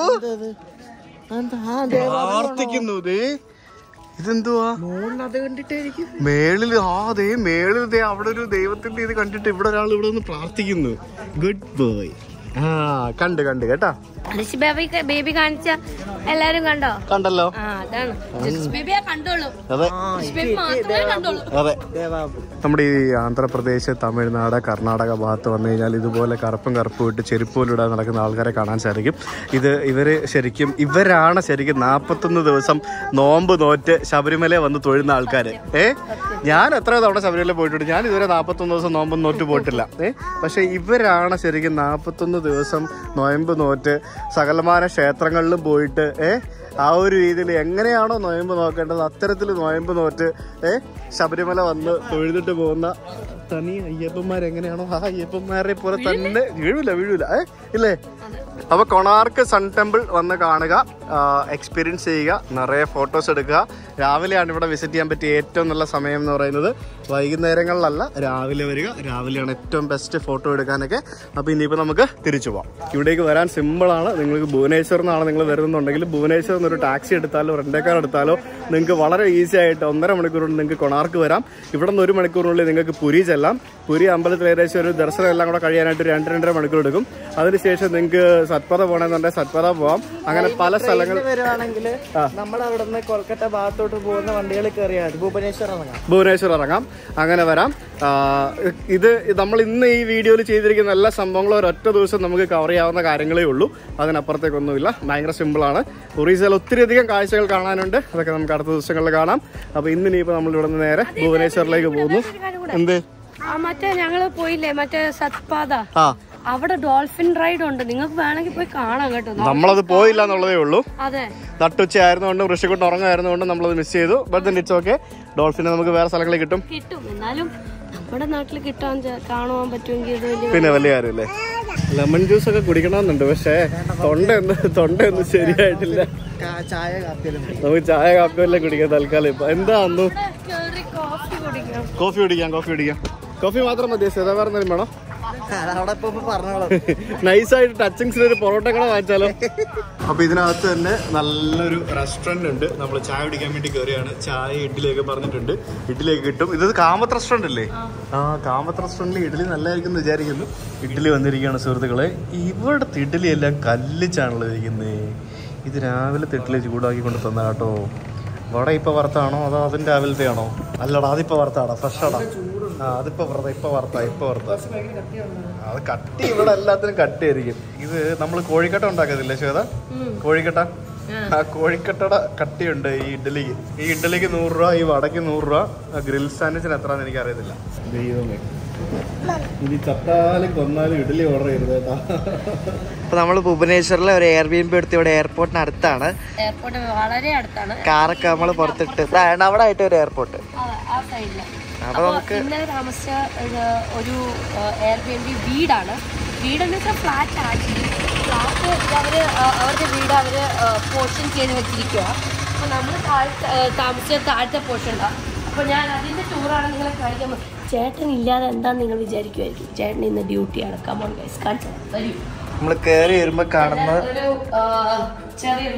പ്രാർത്ഥിക്കുന്നു ദേ ഇതെന്തുവാ മോളിനത് കണ്ടിട്ടായിരിക്കും മേളില് ആ ദേ മേളിൽ ദേ അവിടെ ഒരു ദൈവത്തിന്റെ ഇത് കണ്ടിട്ട് ഇവിടെ ഒരാൾ ഇവിടെ നിന്ന് പ്രാർത്ഥിക്കുന്നു ഗുഡ് ബോയ് ആ കണ്ട് കണ്ട് കേട്ടാ ഋഷി ബേബി ബേബി കാണിച്ച എല്ലാരും കണ്ടോ കണ്ടല്ലോ ആ അതാണ് ഋഷി ബേബിയെ കണ്ടോളൂ അതെ ഋഷി ബേബി മാത്രമേ കണ്ടോളൂ അതെ ദേവാബു നമ്മുടെ ഈ ആന്ധ്രാപ്രദേശ് തമിഴ്നാട് കർണാടക ഭാഗത്ത് വന്നു കഴിഞ്ഞാൽ ഇതുപോലെ കറുപ്പും കറുപ്പും ഇട്ട് ചെരുപ്പ് പോലും ഇടാൻ നടക്കുന്ന ആൾക്കാരെ കാണാൻ സാധിക്കും ഇത് ഇവര് ശരിക്കും ഇവരാണ് ശരിക്കും നാൽപ്പത്തൊന്ന് ദിവസം നോമ്പ് നോറ്റ് ശബരിമല വന്ന് തൊഴുന്ന ആൾക്കാർ ഏ ഞാൻ എത്ര തവണ ശബരിമല പോയിട്ടുണ്ട് ഞാൻ ഇതുവരെ നാൽപ്പത്തൊന്ന് ദിവസം നോമ്പ് നോറ്റ് പോയിട്ടില്ല ഏ പക്ഷെ ഇവരാണ് ശരിക്കും നാൽപ്പത്തൊന്ന് ദിവസം നോയമ്പ് നോറ്റ് സകലമാന ക്ഷേത്രങ്ങളിലും പോയിട്ട് ഏ ആ ഒരു രീതിയിൽ എങ്ങനെയാണോ നോയമ്പ് നോക്കേണ്ടത് അത്തരത്തിൽ നോയമ്പ് നോറ്റ് ഏ ശബരിമല വന്ന് തൊഴുതിട്ട് പോകുന്ന തനി അയ്യപ്പന്മാർ എങ്ങനെയാണോ ആ അയ്യപ്പന്മാരെ പോലെ തന്നെ വീഴൂല വീഴൂല ഏ ഇല്ലേ അപ്പോൾ കൊണാർക്ക് സൺ ടെമ്പിൾ വന്ന് കാണുക എക്സ്പീരിയൻസ് ചെയ്യുക നിറയെ ഫോട്ടോസ് എടുക്കുക രാവിലെയാണ് ഇവിടെ വിസിറ്റ് ചെയ്യാൻ പറ്റിയ ഏറ്റവും നല്ല സമയം എന്ന് പറയുന്നത് വൈകുന്നേരങ്ങളിലല്ല രാവിലെ വരിക രാവിലെയാണ് ഏറ്റവും ബെസ്റ്റ് ഫോട്ടോ എടുക്കാനൊക്കെ അപ്പോൾ ഇനിയിപ്പോൾ നമുക്ക് തിരിച്ചു പോവാം ഇവിടേക്ക് വരാൻ സിമ്പിളാണ് നിങ്ങൾക്ക് ഭുവനേശ്വറിൽ നിന്നാണ് നിങ്ങൾ വരുന്നുണ്ടെങ്കിൽ ഭുവനേശ്വറിൽ നിന്ന് ഒരു ടാക്സി എടുത്താലോ റെൻ്റേക്കാർ എടുത്താലോ നിങ്ങൾക്ക് വളരെ ഈസി ആയിട്ട് ഒന്നര മണിക്കൂർ കൊണ്ട് നിങ്ങൾക്ക് കൊണാർക്ക് വരാം ഇവിടെ നിന്ന് ഒരു മണിക്കൂറിനുള്ളിൽ നിങ്ങൾക്ക് പുരി ചെല്ലാം പുരി അമ്പലത്തിൽ ഏകദേശം ഒരു ദർശനം എല്ലാം കൂടെ കഴിയാനായിട്ട് ഒരു രണ്ട് രണ്ടര മണിക്കൂർ എടുക്കും അതിനുശേഷം നിങ്ങൾക്ക് സത്പഥ പോകണമെന്നുണ്ടെങ്കിൽ സത്പഥ പോവാം അങ്ങനെ പല സ്ഥലങ്ങൾ വരുവാണെങ്കിൽ നമ്മൾ അവിടെ നിന്ന് കൊൽക്കത്ത ഭാഗത്തോട്ട് പോകുന്ന വണ്ടികൾ കയറിയാൽ മതി ഭുവനേശ്വർ ഇറങ്ങാം ഭുവനേശ്വർ ഇറങ്ങാം അങ്ങനെ വരാം ആ, ഇത് നമ്മൾ ഇന്ന് ഈ വീഡിയോയിൽ ചെയ്തിരിക്കുന്ന എല്ലാ സംഭവങ്ങളും ഒരൊറ്റ ദിവസം നമുക്ക് കവർ ചെയ്യാവുന്ന കാര്യങ്ങളേ ഉള്ളൂ അതിനപ്പുറത്തേക്കൊന്നുമില്ല ഭയങ്കര സിമ്പിളാണ് ഒറീസയിൽ ഒത്തിരി അധികം കാഴ്ചകൾ കാണാനുണ്ട് അതൊക്കെ നമുക്ക് അടുത്ത ദിവസങ്ങളിൽ കാണാം അപ്പോൾ ഇന്ന് ഇനിയിപ്പോൾ നമ്മൾ ഇവിടെ നിന്ന് നേരെ ഭുവനേശ്വറിലേക്ക് പോകുന്നു എന്ത് ആ മറ്റേ ഞങ്ങള് പോയില്ലേ മറ്റേ സത്പാത ആ അവിടെ ഡോൾഫിൻ റൈഡ് ഉണ്ട് നിങ്ങൾക്ക് വേണമെങ്കിൽ പോയി കാണാം കേട്ടോ നമ്മളത് പോയില്ല എന്നുള്ളതേ ഉള്ളൂ അതെ നട്ടുച്ച ആയിരുന്നുകൊണ്ട് ഋഷിക്കുട്ട് ഉറങ്ങായിരുന്നുകൊണ്ട് നമ്മളത് മിസ് ചെയ്തു ബട്ട് ഇറ്റ്സ് ഓക്കെ ഡോൾഫിനെ നമുക്ക് വേറെ സ്ഥലങ്ങളിൽ കിട്ടും കിട്ടും എന്നാലും നമ്മുടെ നാട്ടിൽ കിട്ടാൻ ചെ- കാണുവാൻ പറ്റുമെങ്കിൽ ഇത് വലിയ പിന്നെ വലിയ കാര്യമല്ലേ ലെമൺ ജ്യൂസ് ഒക്കെ കുടിക്കണമെന്നുണ്ട് പക്ഷേ തൊണ്ട ഒന്ന് തൊണ്ട ഒന്നും ശരിയായിട്ടില്ല ചായ കാപ്പിയിലും നമുക്ക് ചായ കാപ്പി വല്ലതും കുടിക്കാം തൽക്കാലം ഇപ്പൊ എന്താ അന്നു കേറി കോഫി കുടിക്കാം കോഫി കുടിക്കാം കോഫി കുടിക്കാം കോഫി മാത്രം മതി സേതാ വേറെ എന്തെങ്കിലും വേണോ അവിടെ ഇപ്പൊ പറഞ്ഞോളാം നൈസായിട്ട് ടച്ചിങ്സിൽ ഒരു പൊറോട്ട കൂടെ വാങ്ങിച്ചാലോ അപ്പൊ ഇതിനകത്ത് തന്നെ നല്ലൊരു റെസ്റ്റോറന്റ് ഉണ്ട് നമ്മൾ ചായ കുടിക്കാൻ വേണ്ടി കയറിയാണ് ചായ ഇഡ്ഡലിയൊക്കെ പറഞ്ഞിട്ടുണ്ട് ഇഡ്ഡലിയൊക്കെ കിട്ടും ഇത് കാമത്ത് റെസ്റ്റോറന്റ് അല്ലേ ആ കാമത്ത് റെസ്റ്റോറന്റിൽ ഇഡ്ഡലി നല്ലതായിരിക്കും എന്ന് വിചാരിക്കുന്നു ഇഡ്ഡലി വന്നിരിക്കുകയാണ് സുഹൃത്തുക്കളെ ഇവിടുത്തെ ഇഡ്ഡലി എല്ലാം കല്ലിച്ചാണല്ലോ ഇരിക്കുന്നത് ഇത് രാവിലത്തെ ഇഡ്ഡലി ചൂടാക്കി കൊണ്ട് തന്ന കേട്ടോ വട ഇപ്പൊ വറുത്താണോ അതോ അതിന്റെ രാവിലത്തെ ആണോ അല്ലടാ അതിപ്പോ വറുത്താടാ ഫ്രഷാടാ ആ അതിപ്പോ വറുത്ത ഇപ്പൊ വറുത്ത ഇപ്പൊ വറുത്ത അത് കട്ടി ഇവിടെ എല്ലാത്തിനും കട്ടിയായിരിക്കും ഇത് നമ്മൾ കോഴിക്കട്ട ഉണ്ടാക്കത്തില്ലേ ശ്വേത കോഴിക്കട്ട ആ കോഴിക്കട്ടയുടെ കട്ടിയുണ്ട് ഈ ഇഡ്ഡലിക്ക് ഈ ഇഡ്ഡലിക്ക് നൂറ് രൂപ ഈ വടക്ക് നൂറ് രൂപ ആ ഗ്രിൽ സാൻഡ്വിച്ചിന് എത്രയാന്ന് എനിക്ക് അറിയത്തില്ല ദൈവമേ ഇനി ചത്താലും കൊന്നാലും ഇഡ്ഡലി ഓർഡർ ചെയ്യരുത് കേട്ടാ അപ്പൊ നമ്മൾ ഭുവനേശ്വറിലെ ഒരു എയർ ബി എം എടുത്ത് ഇവിടെ എയർപോർട്ടിന് അടുത്താണ് എയർപോർട്ട് വളരെ അടുത്താണ് കാറൊക്കെ നമ്മൾ പുറത്തിട്ട് ദാണ്ട് അവിടെ ആയിട്ട് ഒരു എയർപോർട്ട് അതെ, ആ സൈഡില് അപ്പൊ നമുക്ക് ഇന്നലെ താമസിച്ച ഒരു ഒരു എയർ ബി എൻ ബി വീടാണ് വീടെന്ന് വെച്ചാൽ ഫ്ലാറ്റ് ആക്ച്വലി ഫ്ലാറ്റ് അവര് ആ, അവരുടെ വീട് അവര് പോർഷൻ ചെയ്ത് വെച്ചിരിക്കുക അപ്പൊ നമ്മൾ താഴത്തെ ആ, താമസിച്ച താഴത്തെ പോർഷൻ അപ്പൊ ഞാൻ അതിന്റെ ടൂറാണ് നിങ്ങളെ കാണിക്കാൻ പോ- ചേട്ടൻ ഇല്ലാതെ എന്താന്ന് നിങ്ങൾ വിചാരിക്കുമായിരിക്കും ചേട്ടൻ ഇന്ന് ഡ്യൂട്ടി അടക്കാൻ പോകണം ഗൈസ് കാണിച്ചു വരൂ നമ്മൾ കയറി വരുമ്പോ കാണുന്ന ഒരു ആ, ചെറിയൊരു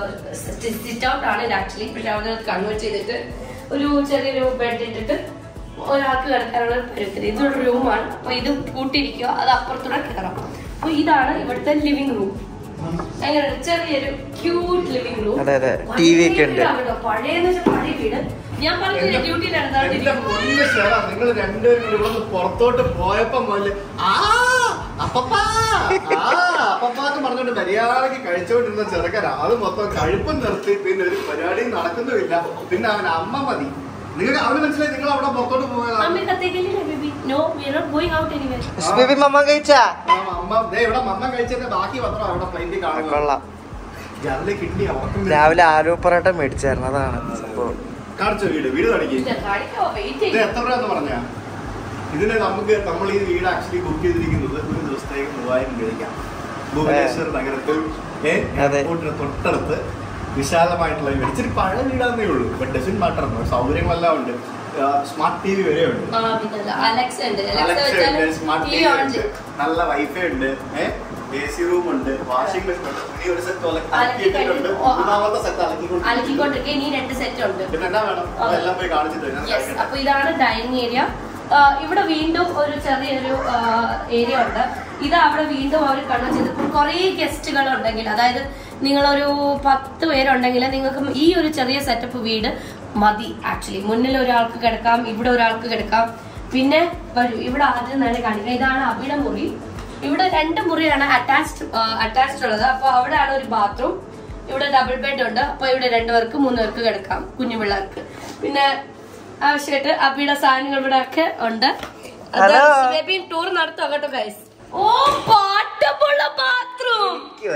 സിറ്റ് ഔട്ട് ആണ് ഇത് ആക്ച്വലി പക്ഷെ അവിടെ കൺവേർട്ട് ചെയ്തിട്ട് ഒരു ചെറിയൊരു ബെഡ് ഇട്ടിട്ട് ഒരാൾക്ക് കിടക്കാനുള്ള പരുവത്തിൽ ഇതൊരു റൂമാണ് അപ്പൊ ഇത് കൂട്ടിയിരിക്കുക അത് അപ്പുറത്തൂടെ കയറാം അപ്പൊ ഇതാണ് ഇവിടുത്തെ ലിവിംഗ് റൂം എങ്ങനെയുണ്ട് ചെറിയൊരു ക്യൂട്ട് ലിവിംഗ് റൂം അതെ, അതെ. TV ഒക്കെ ഉണ്ട്. പഴയെന്ന് വെച്ചാൽ പഴയ വീട് ഞാൻ പറഞ്ഞില്ല ഡ്യൂട്ടിയിൽ നടന്നാണ് നിങ്ങൾ രണ്ടുപേരും കൂടി ഇവിടെ പുറത്തോട്ട് പോയപ്പോ മുതല് ആ അപ്പപ്പാ ആ അപ്പപ്പാന്ന് പറഞ്ഞോണ്ട് മര്യാദക്ക് കഴിച്ചോണ്ടിരുന്ന ചെറുക്കൻ അത് മൊത്തം കഴുപ്പും നിർത്തി പിന്നെ ഒരു പരിപാടിയും നടക്കുന്നുമില്ല പിന്നെ അവൻ അമ്മ മതി നിങ്ങൾക്ക് അവന് മനസ്സിലായി നിങ്ങൾ അവിടെ പുറത്തോട്ട് പോയതാണ് അമ്മ കത്തേക്കില്ലേ baby no we are not going out anyway baby mamma കഴിച്ചാ ആ, അമ്മ ദേ ഇവിടെ മമ്മ കഴിച്ചതിന്റെ ബാക്കി പത്രം അവിടെ ഫ്ലൈറ്റിൽ കാണുക കൊള്ളാം അതിലെ കിഡ്നി ഉറക്കം രാവിലെ ആലു പൊറോട്ട മേടിച്ചായിരുന്നു അതാണ് സംഭവം കാണിച്ചോ വീട് വീട് കാണിക്കും കാണിക്കോ വെയിറ്റ് ഇത് എത്ര രൂപ എന്ന് പറഞ്ഞാ ഇതിന് നമുക്ക് നമ്മൾ ഈ വീട് ആക്ച്വലി ബുക്ക് ചെയ്തിരിക്കുന്നത് ഒരു ദിവസത്തേക്ക് മൂവായിരം രൂപയ്ക്കാണ് ഭുവനേശ്വർ നഗരത്തിൽ ഏ, അതെ. എയർപോർട്ടിന് തൊട്ടടുത്ത് വിശാലമായിട്ടുള്ള വീട് ഇച്ചിരി പഴയ വീടാന്നേ ഉള്ളൂ ബട്ട് ഡസൻ മാറ്റർ സൗകര്യങ്ങളെല്ലാം ഉണ്ട് സ്മാർട്ട് ടി വി വരെ ഉണ്ട് ആ പിന്നെ അലക്സ ഉണ്ട് അലക്സ Alexa ഉണ്ട് വെച്ചാൽ smart T T V on ഉണ്ട് നല്ല വൈഫൈ ഉണ്ട് എ സി റൂം ഉണ്ട് വാഷിംഗ് മെഷീൻ ഉണ്ട് ഇനി ഒരു സെറ്റ് അലക്കിയിട്ടുണ്ട് അലക്കി കഴിഞ്ഞു. മൂന്നാമത്തെ സെറ്റ് അലക്കിക്കൊണ്ട് അലക്കിക്കൊണ്ടിരിക്കുക ഇനി രണ്ട് സെറ്റ് ഉണ്ട് പിന്നെ എന്നാ വേണം അതെല്ലാം പോയി കാണിച്ചിട്ട് ഞാൻ യെസ് കഴിക്കട്ടെ. അപ്പൊ ഇതാണ് ഡൈനിങ് ഏരിയ ഇവിടെ വീണ്ടും ഒരു ചെറിയൊരു ഏരിയ ഉണ്ട് ഇത് അവിടെ വീണ്ടും അവർ കണ്ണു ചെയ്ത് കുറേ ഗസ്റ്റുകൾ ഉണ്ടെങ്കിൽ അതായത് നിങ്ങളൊരു പത്ത് പേരുണ്ടെങ്കിൽ നിങ്ങൾക്ക് ഈ ഒരു ചെറിയ സെറ്റപ്പ് വീട് മതി ആക്ച്വലി മുന്നിൽ ഒരാൾക്ക് കിടക്കാം ഇവിടെ ഒരാൾക്ക് കിടക്കാം പിന്നെ വരൂ ഇവിടെ ആദ്യം തന്നെ കാണിക്കാം ഇതാണ് അബിയുടെ മുറി ഇവിടെ രണ്ട് മുറിയാണ് അറ്റാച്ച്ഡ് അറ്റാച്ച്ഡ് ഉള്ളത് അപ്പൊ അവിടെയാണ് ഒരു ബാത്റൂം ഇവിടെ ഡബിൾ ബെഡ് ഉണ്ട് അപ്പൊ ഇവിടെ രണ്ടുപേർക്ക് മൂന്ന് പേർക്ക് കിടക്കാം കുഞ്ഞു പിള്ളേർക്ക് പിന്നെ ആവശ്യമായിട്ട് അബിയുടെ സാധനങ്ങൾ ഇവിടെ ഒക്കെ ഉണ്ട് Hello. ടൂർ നടത്തും കേട്ടോ ഗൈസ് ഓ പാട്ടമുള്ള ബാത്റൂം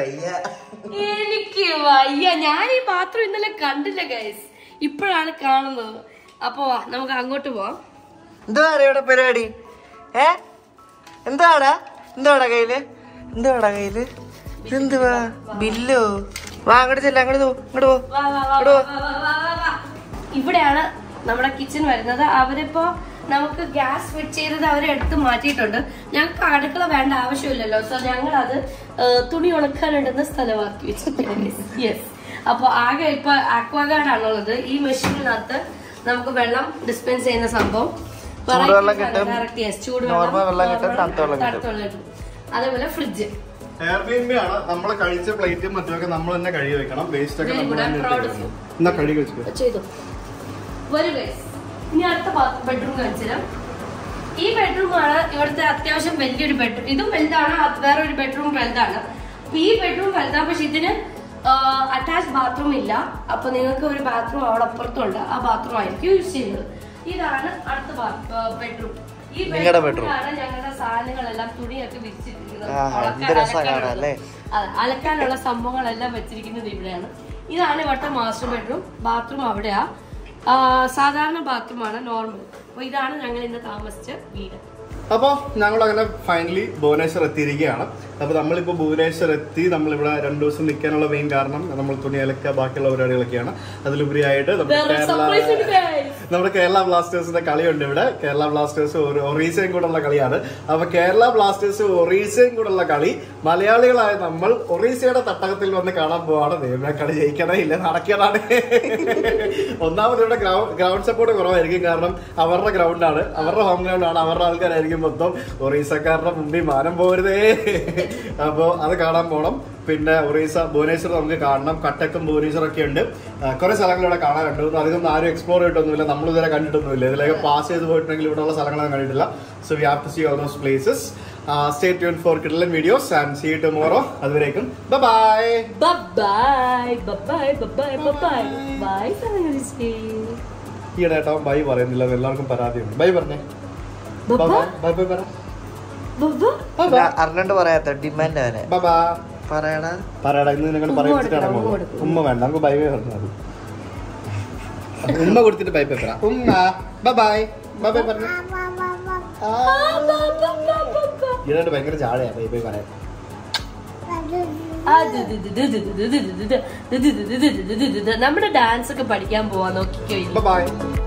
എനിക്ക് വയ്യ ഞാൻ ഈ ബാത്റൂം ഇന്നലെ കണ്ടില്ല ഗൈസ് ഇപ്പോഴാണ് കാണുന്നത് അപ്പൊ വാ നമുക്ക് അങ്ങോട്ട് പോവാം എന്തുവാണ് ഇവിടെ പരിപാടി ഏ എന്തുവാടാ എന്തുവാടാ കയ്യില് എന്തുവാടാ കയ്യില് എന്തുവാ ബില്ലോ വാ അങ്ങോട്ട് ചെല്ല അങ്ങോട്ട് പോ ഇങ്ങോട്ട് പോ വാ, വാ, വാ, വാ, വാ, വാ, വാ, വാ. ഇവിടെയാണ് നമ്മുടെ കിച്ചൺ വരുന്നത് അവരിപ്പോ നമുക്ക് ഗ്യാസ് ഫിറ്റ് ചെയ്തത് അവർ എടുത്ത് മാറ്റിയിട്ടുണ്ട് ഞങ്ങൾക്ക് അടുക്കള വേണ്ട ആവശ്യമില്ലല്ലോ സോ ഞങ്ങൾ അത് തുണി ഉണക്കാനിടുന്ന സ്ഥലമാക്കി വെച്ചിട്ടുണ്ട് യെസ് അപ്പൊ ആകെ ഇപ്പൊ aquaguard ആണുള്ളത് ഈ മെഷീനിനകത്ത് നമുക്ക് വെള്ളം ഡിസ്പെൻസ് ചെയ്യുന്ന സംഭവം ചൂടുവെള്ളം കിട്ടും. Correct, yes. Normal വെള്ളം കിട്ടും, normal തണുത്ത വെള്ളം തണുത്ത വെള്ളം കിട്ടും അതേപോലെ ഫ്രിഡ്ജ് എയർബിഎൻബി ആണ് നമ്മൾ കഴിച്ച പ്ലേറ്റും മറ്റുമൊക്കെ നമ്മൾ തന്നെ കഴുകി വെക്കണം വേസ്റ്റ് ഒക്കെ Very നമ്മൾ good, I'm തന്നെ proud എടുത്ത് of you. വെക്കണം. എന്നാ കഴുകി വെച്ചിട്ട് ചെയ്തു വരൂ guys. ഇനി അടുത്ത ബെഡ്റൂം കാണിച്ചുതരാം ഈ ബെഡ്റൂം ആണ് ഇവിടുത്തെ അത്യാവശ്യം വലിയൊരു ബെഡ്റൂം ഇതും വലുതാണ് അത് വേറെ ഒരു ബെഡ്റൂം വലുതാണ് അപ്പൊ ഈ ബെഡ്റൂം വലുതാണ് പക്ഷെ ഇതിന് അറ്റാച്ച് ബാത്റൂം ഇല്ല അപ്പൊ നിങ്ങൾക്ക് ഒരു ബാത്റൂം അവിടെ അപ്പുറത്തുണ്ട് ആ ബാത്റൂം ആയിരിക്കും യൂസ് ചെയ്യുന്നത് ഇതാണ് അടുത്ത ബെഡ്റൂം ഈ നിങ്ങടെ bedroom. ബെഡ്റൂമിലാണ് ഞങ്ങളുടെ സാധനങ്ങളെല്ലാം തുണിയൊക്കെ വിരിച്ചിരിക്കുന്നത് ആ, ഉണക്കാൻ- എന്ത് രസാ അലക്കാനുള്ളത്. കാണാൻ, അല്ലേ? അതെ, അലക്കാനുള്ള സംഭവങ്ങളെല്ലാം വെച്ചിരിക്കുന്നത് ഇവിടെയാണ് ഇതാണ് ഇവിടുത്തെ മാസ്റ്റർ ബെഡ്റൂം ബാത്റൂം അവിടെയാ ആ, സാധാരണ ബാത്റൂമാണ് നോർമൽ അപ്പൊ ഇതാണ് ഞങ്ങൾ ഇന്ന് താമസിച്ച വീട് അപ്പോൾ ഞങ്ങൾ അങ്ങനെ ഫൈനലി ഭുവനേശ്വർ എത്തിയിരിക്കുകയാണ് അപ്പോൾ നമ്മളിപ്പോൾ ഭുവനേശ്വർ എത്തി നമ്മളിവിടെ രണ്ടു ദിവസം നിൽക്കാനുള്ള മെയിൻ കാരണം നമ്മൾ തുണി അലക്കുക ബാക്കിയുള്ള പരിപാടികളൊക്കെയാണ് അതിലുപരിയായിട്ട് നമ്മുടെ വേറൊരു surprise ഉണ്ട് കേരള guys. നമ്മുടെ കേരള ബ്ലാസ്റ്റേഴ്സിന്റെ കളിയുണ്ട് ഇവിടെ കേരള ബ്ലാസ്റ്റേഴ്സ് ഒരു ഒറീസയും കൂടെയുള്ള കളിയാണ് അപ്പൊ കേരള ബ്ലാസ്റ്റേഴ്സ് ഒറീസയും കൂടെയുള്ള കളി മലയാളികളായ നമ്മൾ ഒറീസയുടെ തട്ടകത്തിൽ വന്ന് കാണാൻ പോവാണ് ദൈവമേ കളി ജയിക്കണേ ഇല്ല നടക്കണാണ് ഒന്നാമത് ഇവിടെ ഗ്രൗണ്ട് സപ്പോർട്ട് കുറവായിരിക്കും കാരണം അവരുടെ ഗ്രൗണ്ടാണ് അവരുടെ ഹോം ഗ്രൗണ്ടാണ് അവരുടെ ആൾക്കാരായിരിക്കും മൊത്തം ഒറീസക്കാരുടെ മുമ്പിൽ മാനം പോരുതേ അപ്പോൾ അത് കാണാൻ പോകണം പിന്നെ ഒറീസ ഭുവനേശ്വർ നമുക്ക് കാണണം കട്ടക്കും ഭുവനേശ്വർ ഒക്കെ ഉണ്ട് ആ, കുറെ സ്ഥലങ്ങൾ ഇവിടെ കാണാനുണ്ട് ഒന്നും അധികം ആരും എക്സ്പ്ലോർ ചെയ്തിട്ടൊന്നുമില്ല നമ്മൾ ഇതുവരെ കണ്ടിട്ടൊന്നുമില്ല ഇതിലേക്ക് പാസ് ചെയ്ത് പോയിട്ടുണ്ടെങ്കിൽ ഇവിടെയുള്ള സ്ഥലങ്ങളൊന്നും കണ്ടിട്ടില്ല so we have to see all those places stay tune for കിഡലൻ വീഡിയോസ് ആൻഡ് സീ ടുമോറോ അതുവരേക്കും bye bye bye bye bye bye ഈയിടെ ഏട്ടാ ബൈ പറയുന്നില്ല എന്ന് എല്ലാവർക്കും പരാതിയുണ്ട് ബൈ പറഞ്ഞേ ബൈ ബൈ ബൈ പറ പിന്നെ അറിഞ്ഞോണ്ട് പറയാത്ത ഡിമാൻഡ് അവനെ ബൈ ബൈ പറയടാ പറയടാ ഇന്ന് നിങ്ങൾ ഉമ്മ പറയിച്ചിട്ടാണ് കൊടുക്കണം, ഉമ്മ അങ്ങോട്ട്. കൊടുക്കണം. ഉമ്മ വേണ്ട നമുക്ക് ബൈ ബൈ പറഞ്ഞാൽ മതി ഉമ്മ കൊടുത്തിട്ട് ബൈ ബൈ പറ ഉമ്മ ബൈ ബൈ ബൈ ബൈ പറഞ്ഞു ഈടായിട്ട് ഭയങ്കര ചാടയാ ബൈ ബൈ പറയാൻ നമ്മുടെ ഡാൻസ് ഒക്കെ പഠിക്കാൻ പോവാൻ നോക്കിക്കോ ഇനി. Bye bye